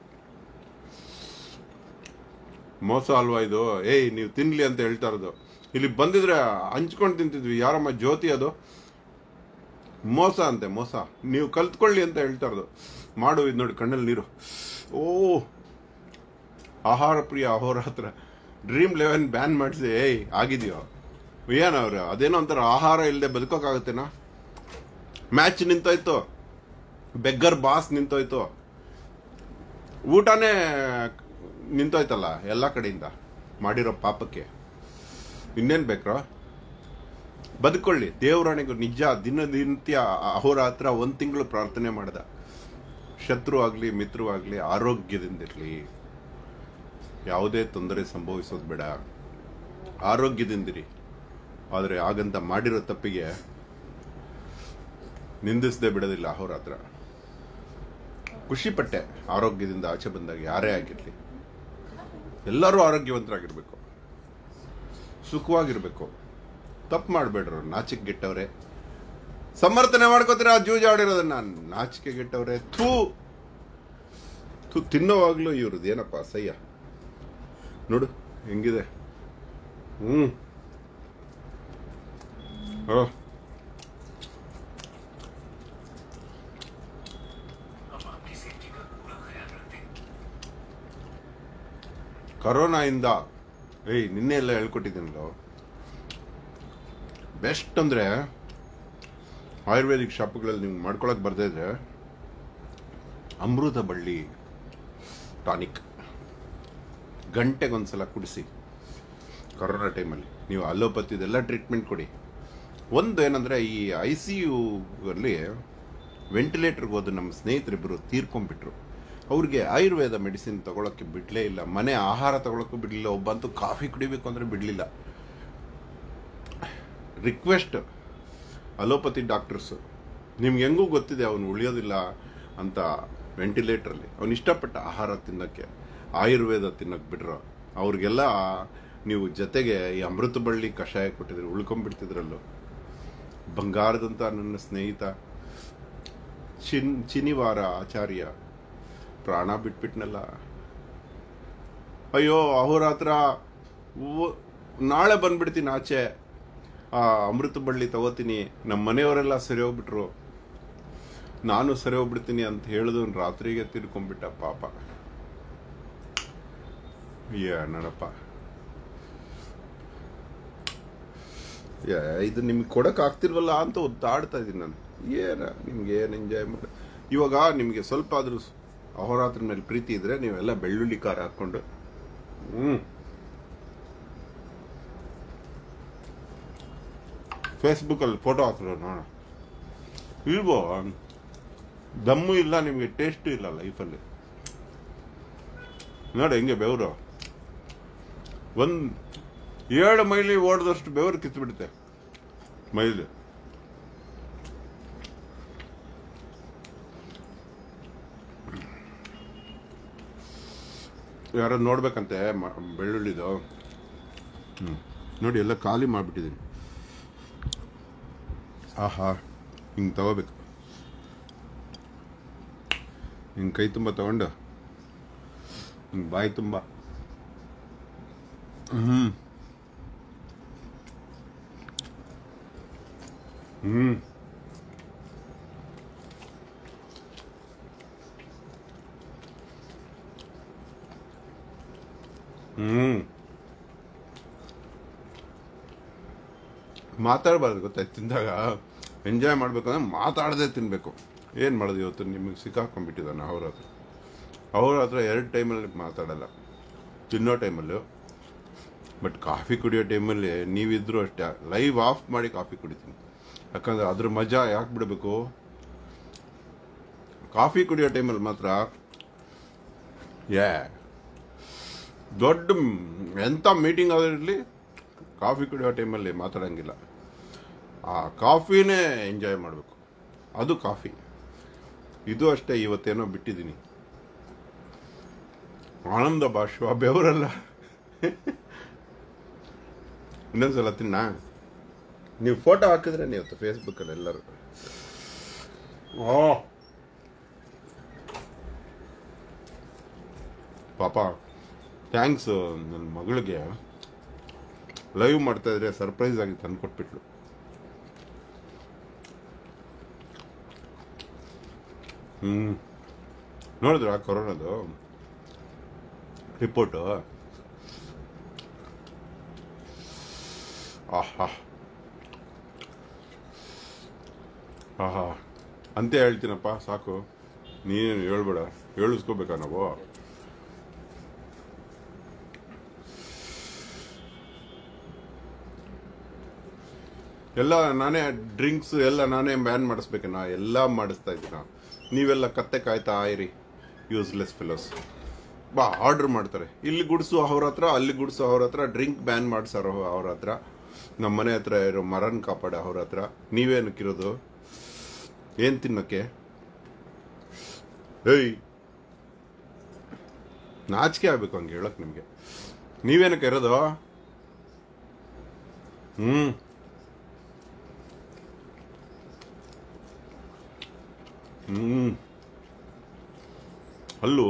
ಮೋಸ ಅಲ್ವಾ ಇದು ಏಯ್ ನೀವು ತಿನ್ಲಿ ಅಂತ ಹೇಳ್ತಾ ಇರೋದು ಇಲ್ಲಿ ಬಂದಿದ್ರೆ ಹಂಚ್ಕೊಂಡು ತಿಂತಿದ್ವಿ ಯಾರಮ್ಮ ಜ್ಯೋತಿ ಅದು ಮೋಸ ಅಂತೆ ಮೋಸ ನೀವು ಕಲ್ತ್ಕೊಳ್ಳಿ ಅಂತ ಹೇಳ್ತಾ ಇರೋದು ಮಾಡು ಇದು ನೋಡಿ ಕಣ್ಣಲ್ಲಿ ನೀರು ಓ ಆಹಾರ ಪ್ರಿಯ ಅಹೋರಾತ್ರ ಡ್ರೀಮ್ ಲೆವೆನ್ ಬ್ಯಾನ್ ಮಾಡಿಸಿ ಏಯ್ ಆಗಿದೆಯೋ ಏನವ್ರು ಅದೇನೋ ಒಂಥರ ಆಹಾರ ಇಲ್ಲದೆ ಬದುಕೋಕ್ಕಾಗತ್ತೇನಾ ಮ್ಯಾಚ್ ನಿಂತೋಯ್ತು ಬೆಗ್ಗರ್ ಬಾಸ್ ನಿಂತೋಯ್ತು ಊಟನೇ ನಿಂತೋಯ್ತಲ್ಲ ಎಲ್ಲ ಕಡೆಯಿಂದ ಮಾಡಿರೋ ಪಾಪಕ್ಕೆ ಇನ್ನೇನು ಬೇಕ್ರೋ ಬದುಕೊಳ್ಳಿ ದೇವರಾಣಿಗೂ ನಿಜ ದಿನನಿತ್ಯ ಅಹೋರಾತ್ರ ಒಂದು ತಿಂಗಳು ಪ್ರಾರ್ಥನೆ ಮಾಡ್ದ ಶತ್ರು ಆಗಲಿ ಮಿತ್ರವಾಗಲಿ ಆರೋಗ್ಯದಿಂದಿರಲಿ ಯಾವುದೇ ತೊಂದರೆ ಸಂಭವಿಸೋದು ಬೇಡ ಆರೋಗ್ಯದಿಂದಿರಿ ಆದರೆ ಆಗಂತ ಮಾಡಿರೋ ತಪ್ಪಿಗೆ ನಿಂದಿಸದೆ ಬಿಡೋದಿಲ್ಲ ಅವ್ರ ಹತ್ರ ಖುಷಿ ಪಟ್ಟೆ ಆರೋಗ್ಯದಿಂದ ಆಚೆ ಬಂದಾಗ ಯಾರೇ ಆಗಿರಲಿ ಎಲ್ಲರೂ ಆರೋಗ್ಯವಂತರಾಗಿರ್ಬೇಕು ಸುಖವಾಗಿರ್ಬೇಕು ತಪ್ಪು ಮಾಡಬೇಡ್ರು ನಾಚಿಕೆ ಗೆಟ್ಟವ್ರೆ ಸಮರ್ಥನೆ ಮಾಡ್ಕೋತೀರ ಆ ಜೂಜಾಡಿರೋದನ್ನ ನಾಚಿಕೆ ಗೆಟ್ಟವ್ರೆ ಥೂ ಥೂ ತಿನ್ನೋವಾಗ್ಲೂ ಇವ್ರದ್ದು ಏನಪ್ಪ ಅಸಹ್ಯ ನೋಡು ಹೆಂಗಿದೆ ಹ್ಮ್ ಓ ಕರೋನಾಯಿಂದ ಏಯ್ ನಿನ್ನೆ ಎಲ್ಲ ಹೇಳ್ಕೊಟ್ಟಿದ್ದೀನಲ್ಲ ಬೆಸ್ಟ್ ಅಂದರೆ ಆಯುರ್ವೇದಿಕ್ ಶಾಪ್ಗಳಲ್ಲಿ ನೀವು ಮಾಡ್ಕೊಳಕ್ಕೆ ಬರ್ದೇ ಇದ್ರೆ ಅಮೃತ ಬಳ್ಳಿ ಟಾನಿಕ್ ಗಂಟೆಗೊಂದ್ಸಲ ಕುಡಿಸಿ ಕೊರೋನಾ ಟೈಮಲ್ಲಿ ನೀವು ಅಲೋಪತಿದೆಲ್ಲ ಟ್ರೀಟ್ಮೆಂಟ್ ಕೊಡಿ ಒಂದು ಏನಂದರೆ ಈ ಐ ಸಿ ಯುಲ್ಲಿ ವೆಂಟಿಲೇಟರ್ಗೆ ಹೋದ ನಮ್ಮ ಸ್ನೇಹಿತರಿಬ್ಬರು ತೀರ್ಕೊಂಡ್ಬಿಟ್ರು ಅವ್ರಿಗೆ ಆಯುರ್ವೇದ ಮೆಡಿಸಿನ್ ತಗೊಳಕ್ಕೆ ಬಿಡಲೇ ಇಲ್ಲ ಮನೆ ಆಹಾರ ತಗೊಳಕ್ಕೂ ಬಿಡಲಿಲ್ಲ ಒಬ್ಬಂತೂ ಕಾಫಿ ಕುಡಿಬೇಕು ಅಂದರೆ ಬಿಡಲಿಲ್ಲ ರಿಕ್ವೆಸ್ಟ್ ಅಲೋಪತಿ ಡಾಕ್ಟರ್ಸು ನಿಮ್ಗೆ ಹೆಂಗೂ ಗೊತ್ತಿದೆ ಅವನು ಉಳಿಯೋದಿಲ್ಲ ಅಂತ ವೆಂಟಿಲೇಟ್ರಲ್ಲಿ ಅವನು ಇಷ್ಟಪಟ್ಟ ಆಹಾರ ತಿನ್ನೋಕ್ಕೆ ಆಯುರ್ವೇದ ತಿನ್ನೋಕೆ ಬಿಡ್ರೋ ಅವ್ರಿಗೆಲ್ಲ ನೀವು ಜೊತೆಗೆ ಈ ಅಮೃತ ಬಳ್ಳಿ ಕಷಾಯ ಕೊಟ್ಟಿದ್ರಿ ಉಳ್ಕೊಂಡ್ಬಿಡ್ತಿದ್ರಲ್ಲೋ ಬಂಗಾರದಂತ ನನ್ನ ಸ್ನೇಹಿತ ಚಿನ್ ಚಿನಿವಾರ ಆಚಾರ್ಯ ಪ್ರಾಣ ಬಿಟ್ಬಿಟ್ನಲ್ಲ ಅಯ್ಯೋ ಅಹೋರಾತ್ರ ಓ- ನಾಳೆ ಬಂದ್ಬಿಡ್ತೀನಿ ಆಚೆ ಆ ಅಮೃತ ಬಳ್ಳಿ ತಗೋತೀನಿ ನಮ್ಮ ಮನೆಯವರೆಲ್ಲ ಸರಿ ಹೋಗ್ಬಿಟ್ರು ನಾನು ಸರಿ ಹೋಗ್ಬಿಡ್ತೀನಿ ಅಂತ ಹೇಳಿದು ರಾತ್ರಿಗೆ ತಿರ್ಕೊಂಡ್ಬಿಟ್ಟ ಪಾಪ ಏನಪ್ಪ ಇದು ನಿಮ್ಗೆ ಕೊಡಕ್ ಆಗ್ತಿಲ್ವಲ್ಲ ಅಂತ ಒದ್ದಾಡ್ತಾ ಇದ್ದೀನಿ ನಾನು ಏನ ನಿಮ್ಗೆ ಏನು ಎಂಜಾಯ್ ಮಾಡಿ ಇವಾಗ ನಿಮಗೆ ಸ್ವಲ್ಪ ಆದ್ರೂ ಅಹೋರಾತ್ರ ಮೇಲೆ ಪ್ರೀತಿ ಇದ್ರೆ ನೀವೆಲ್ಲ ಬೆಳ್ಳುಳ್ಳಿ ಖಾರ ಹಾಕೊಂಡು ಹ್ಮ್ ಫೇಸ್ಬುಕ್ಕಲ್ಲಿ ಫೋಟೋ ಹಾಕಿರೋ ನೋಡ ಇಲ್ವೋ ದಮ್ಮು ಇಲ್ಲ ನಿಮಗೆ ಟೇಸ್ಟು ಇಲ್ಲ ಲೈಫಲ್ಲಿ ನೋಡಿ ಹೆಂಗೆ ಬೆವರು ಒಂದು ಏಳು ಮೈಲಿ ಓಡಿದಷ್ಟು ಬೆವರು ಕಿತ್ಬಿಡುತ್ತೆ ಮೈಲಿ ಯಾರೋ ನೋಡ್ಬೇಕಂತೆ ಮ- ಬೆಳ್ಳುಳ್ಳಿದು ಹ್ಮ್. ನೋಡಿ ಎಲ್ಲ ಖಾಲಿ ಮಾಡಿಬಿಟ್ಟಿದ್ದೀನಿ ಆಹಾ ಹಿಂಗೆ ತಗೋಬೇಕು ಹಿಂಗೆ ಕೈ ತುಂಬ ತಗೊಂಡು ಹಿಂಗೆ ಬಾಯಿ ತುಂಬ ಹ್ಞೂ ಹ್ಞೂ ಹ್ಞೂ ಮಾತಾಡಬಾರ್ದು ಗೊತ್ತಾ ತಿಂದಾಗ ಎಂಜಾಯ್ ಮಾಡ್ಬೇಕಂದ್ರೆ ಮಾತಾಡದೆ ತಿನ್ನಬೇಕು ಏನು ಮಾಡೋದು ಇವತ್ತು ನಿಮಗೆ ಸಿಕ್ಕಾಕೊಂಡ್ಬಿಟ್ಟಿದ್ದಾನೆ ಅವ್ರ ಹತ್ರ ಅವ್ರ ಹತ್ರ ಎರಡು ಟೈಮಲ್ಲಿ ಮಾತಾಡಲ್ಲ ತಿನ್ನೋ ಟೈಮಲ್ಲೂ ಬಟ್ ಕಾಫಿ ಕುಡಿಯೋ ಟೈಮಲ್ಲಿ ನೀವಿದ್ರು ಅಷ್ಟೇ ಲೈವ್ ಆಫ್ ಮಾಡಿ ಕಾಫಿ ಕುಡಿತೀನಿ ಯಾಕಂದ್ರೆ ಅದ್ರ ಮಜಾ ಯಾಕೆ ಬಿಡಬೇಕು ಕಾಫಿ ಕುಡಿಯೋ ಟೈಮಲ್ಲಿ ಮಾತ್ರ ಯಾ ದೊಡ್ಡ ಮ್- ಎಂಥ ಮೀಟಿಂಗ್ ಆದಿರಲಿ ಕಾಫಿ ಕುಡಿಯೋ ಟೈಮಲ್ಲಿ ಮಾತಾಡಂಗಿಲ್ಲ ಆ ಕಾಫಿನೇ ಎಂಜಾಯ್ ಮಾಡಬೇಕು ಅದು ಕಾಫಿ ಇದು ಅಷ್ಟೇ ಇವತ್ತೇನೋ ಬಿಟ್ಟಿದ್ದೀನಿ ಆನಂದ ಬಾಷ್ಪ ಬೆವರಲ್ಲ ಇನ್ನೊಂದ್ಸಲ ತಿನ್ನ ನೀವು ಫೋಟೋ ಹಾಕಿದ್ರೆ ನೀವು ಫೇಸ್ಬುಕ್ಕಲ್ಲಿ ಎಲ್ಲರೂ ಓ ಪಾಪ ಥ್ಯಾಂಕ್ಸ್ ನನ್ನ ಮಗಳಿಗೆ ಲೈವ್ ಮಾಡ್ತಾ ಇದ್ರೆ ಸರ್ಪ್ರೈಸ್ ಆಗಿ ತಂದು ಕೊಟ್ಬಿಟ್ಲು ಹ್ಮ್ ನೋಡಿದ್ರ ಕೊರೋನಾದು ರಿಪೋರ್ಟು ಆಹಾ ಆಹಾ ಅಂತ ಹೇಳ್ತೀನಪ್ಪ ಸಾಕು ನೀನೇನು ಹೇಳ್ಬೇಡ ಹೇಳಿಸ್ಕೋಬೇಕಾ ನಾವು ಎಲ್ಲ ನಾನೇ ಡ್ರಿಂಕ್ಸ್ ಎಲ್ಲ ನಾನೇ ಬ್ಯಾನ್ ಮಾಡಿಸ್ಬೇಕೇನಾ ಎಲ್ಲ ಮಾಡಿಸ್ತಾ ಇದ್ದೀನ ನೀವೆಲ್ಲ ಕತ್ತೆ ಕಾಯ್ತಾ ಇರಿ ಯೂಸ್ಲೆಸ್ ಫೆಲೋಸ್ ಬಾ ಆರ್ಡರ್ ಮಾಡ್ತಾರೆ ಇಲ್ಲಿ ಗುಡ್ಸು ಅವ್ರ ಹತ್ರ ಅಲ್ಲಿ ಗುಡ್ಸು ಅವ್ರ ಹತ್ರ ಡ್ರಿಂಕ್ ಬ್ಯಾನ್ ಮಾಡ್ಸಾರೋ ಅವ್ರ ಹತ್ರ ನಮ್ಮ ಮನೆ ಹತ್ರ ಇರೋ ಮರನ್ ಕಾಪಾಡ ಅವ್ರ ಹತ್ರ ನೀವೇನಕ್ಕಿರೋದು ಏನು ತಿನ್ನೋಕ್ಕೆ ಏಯ್ ನಾಚಿಕೆ ಆಗ್ಬೇಕು ಹಂಗೆ ಹೇಳಕ್ ನಿಮಗೆ ನೀವೇನಕ್ಕೆ ಇರೋದು ಹ್ಮ್ ಹ್ಮ್ ಹಲ್ಲು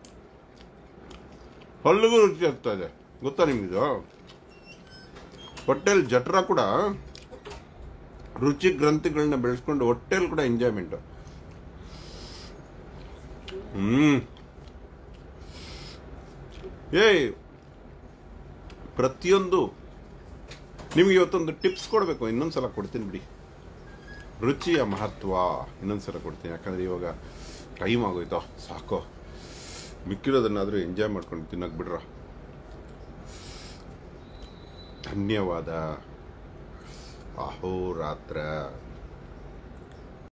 ಹಲ್ಲಿಗೂ ರುಚಿ ಆಗ್ತಾ ಇದೆ ಗೊತ್ತಾ ನಿಮ್ಗಿದು ಹೊಟ್ಟೆಲ್ ಜಠರ ಕೂಡ ರುಚಿ ಗ್ರಂಥಿಗಳನ್ನ ಬೆಳೆಸ್ಕೊಂಡು ಹೊಟ್ಟೆಲ್ ಕೂಡ ಎಂಜಾಯ್ಮೆಂಟ್ ಹ್ಮ್ ಏಯ್ ಪ್ರತಿಯೊಂದು ನಿಮ್ಗೆ ಇವತ್ತೊಂದು ಟಿಪ್ಸ್ ಕೊಡಬೇಕು ಇನ್ನೊಂದ್ಸಲ ಕೊಡ್ತೀನಿ ಬಿಡಿ ರುಚಿಯ ಮಹತ್ವ ಇನ್ನೊಂದ್ಸಲ ಕೊಡ್ತೀನಿ ಯಾಕಂದ್ರೆ ಇವಾಗ ಟೈಮ್ ಆಗೋಯ್ತು ಸಾಕು ಮಿಕ್ಕಿರೋದನ್ನಾದರೂ ಎಂಜಾಯ್ ಮಾಡ್ಕೊಂಡು ತಿನ್ನಕ್ ಬಿಡ್ರ ಧನ್ಯವಾದ ಅಹೋರಾತ್ರ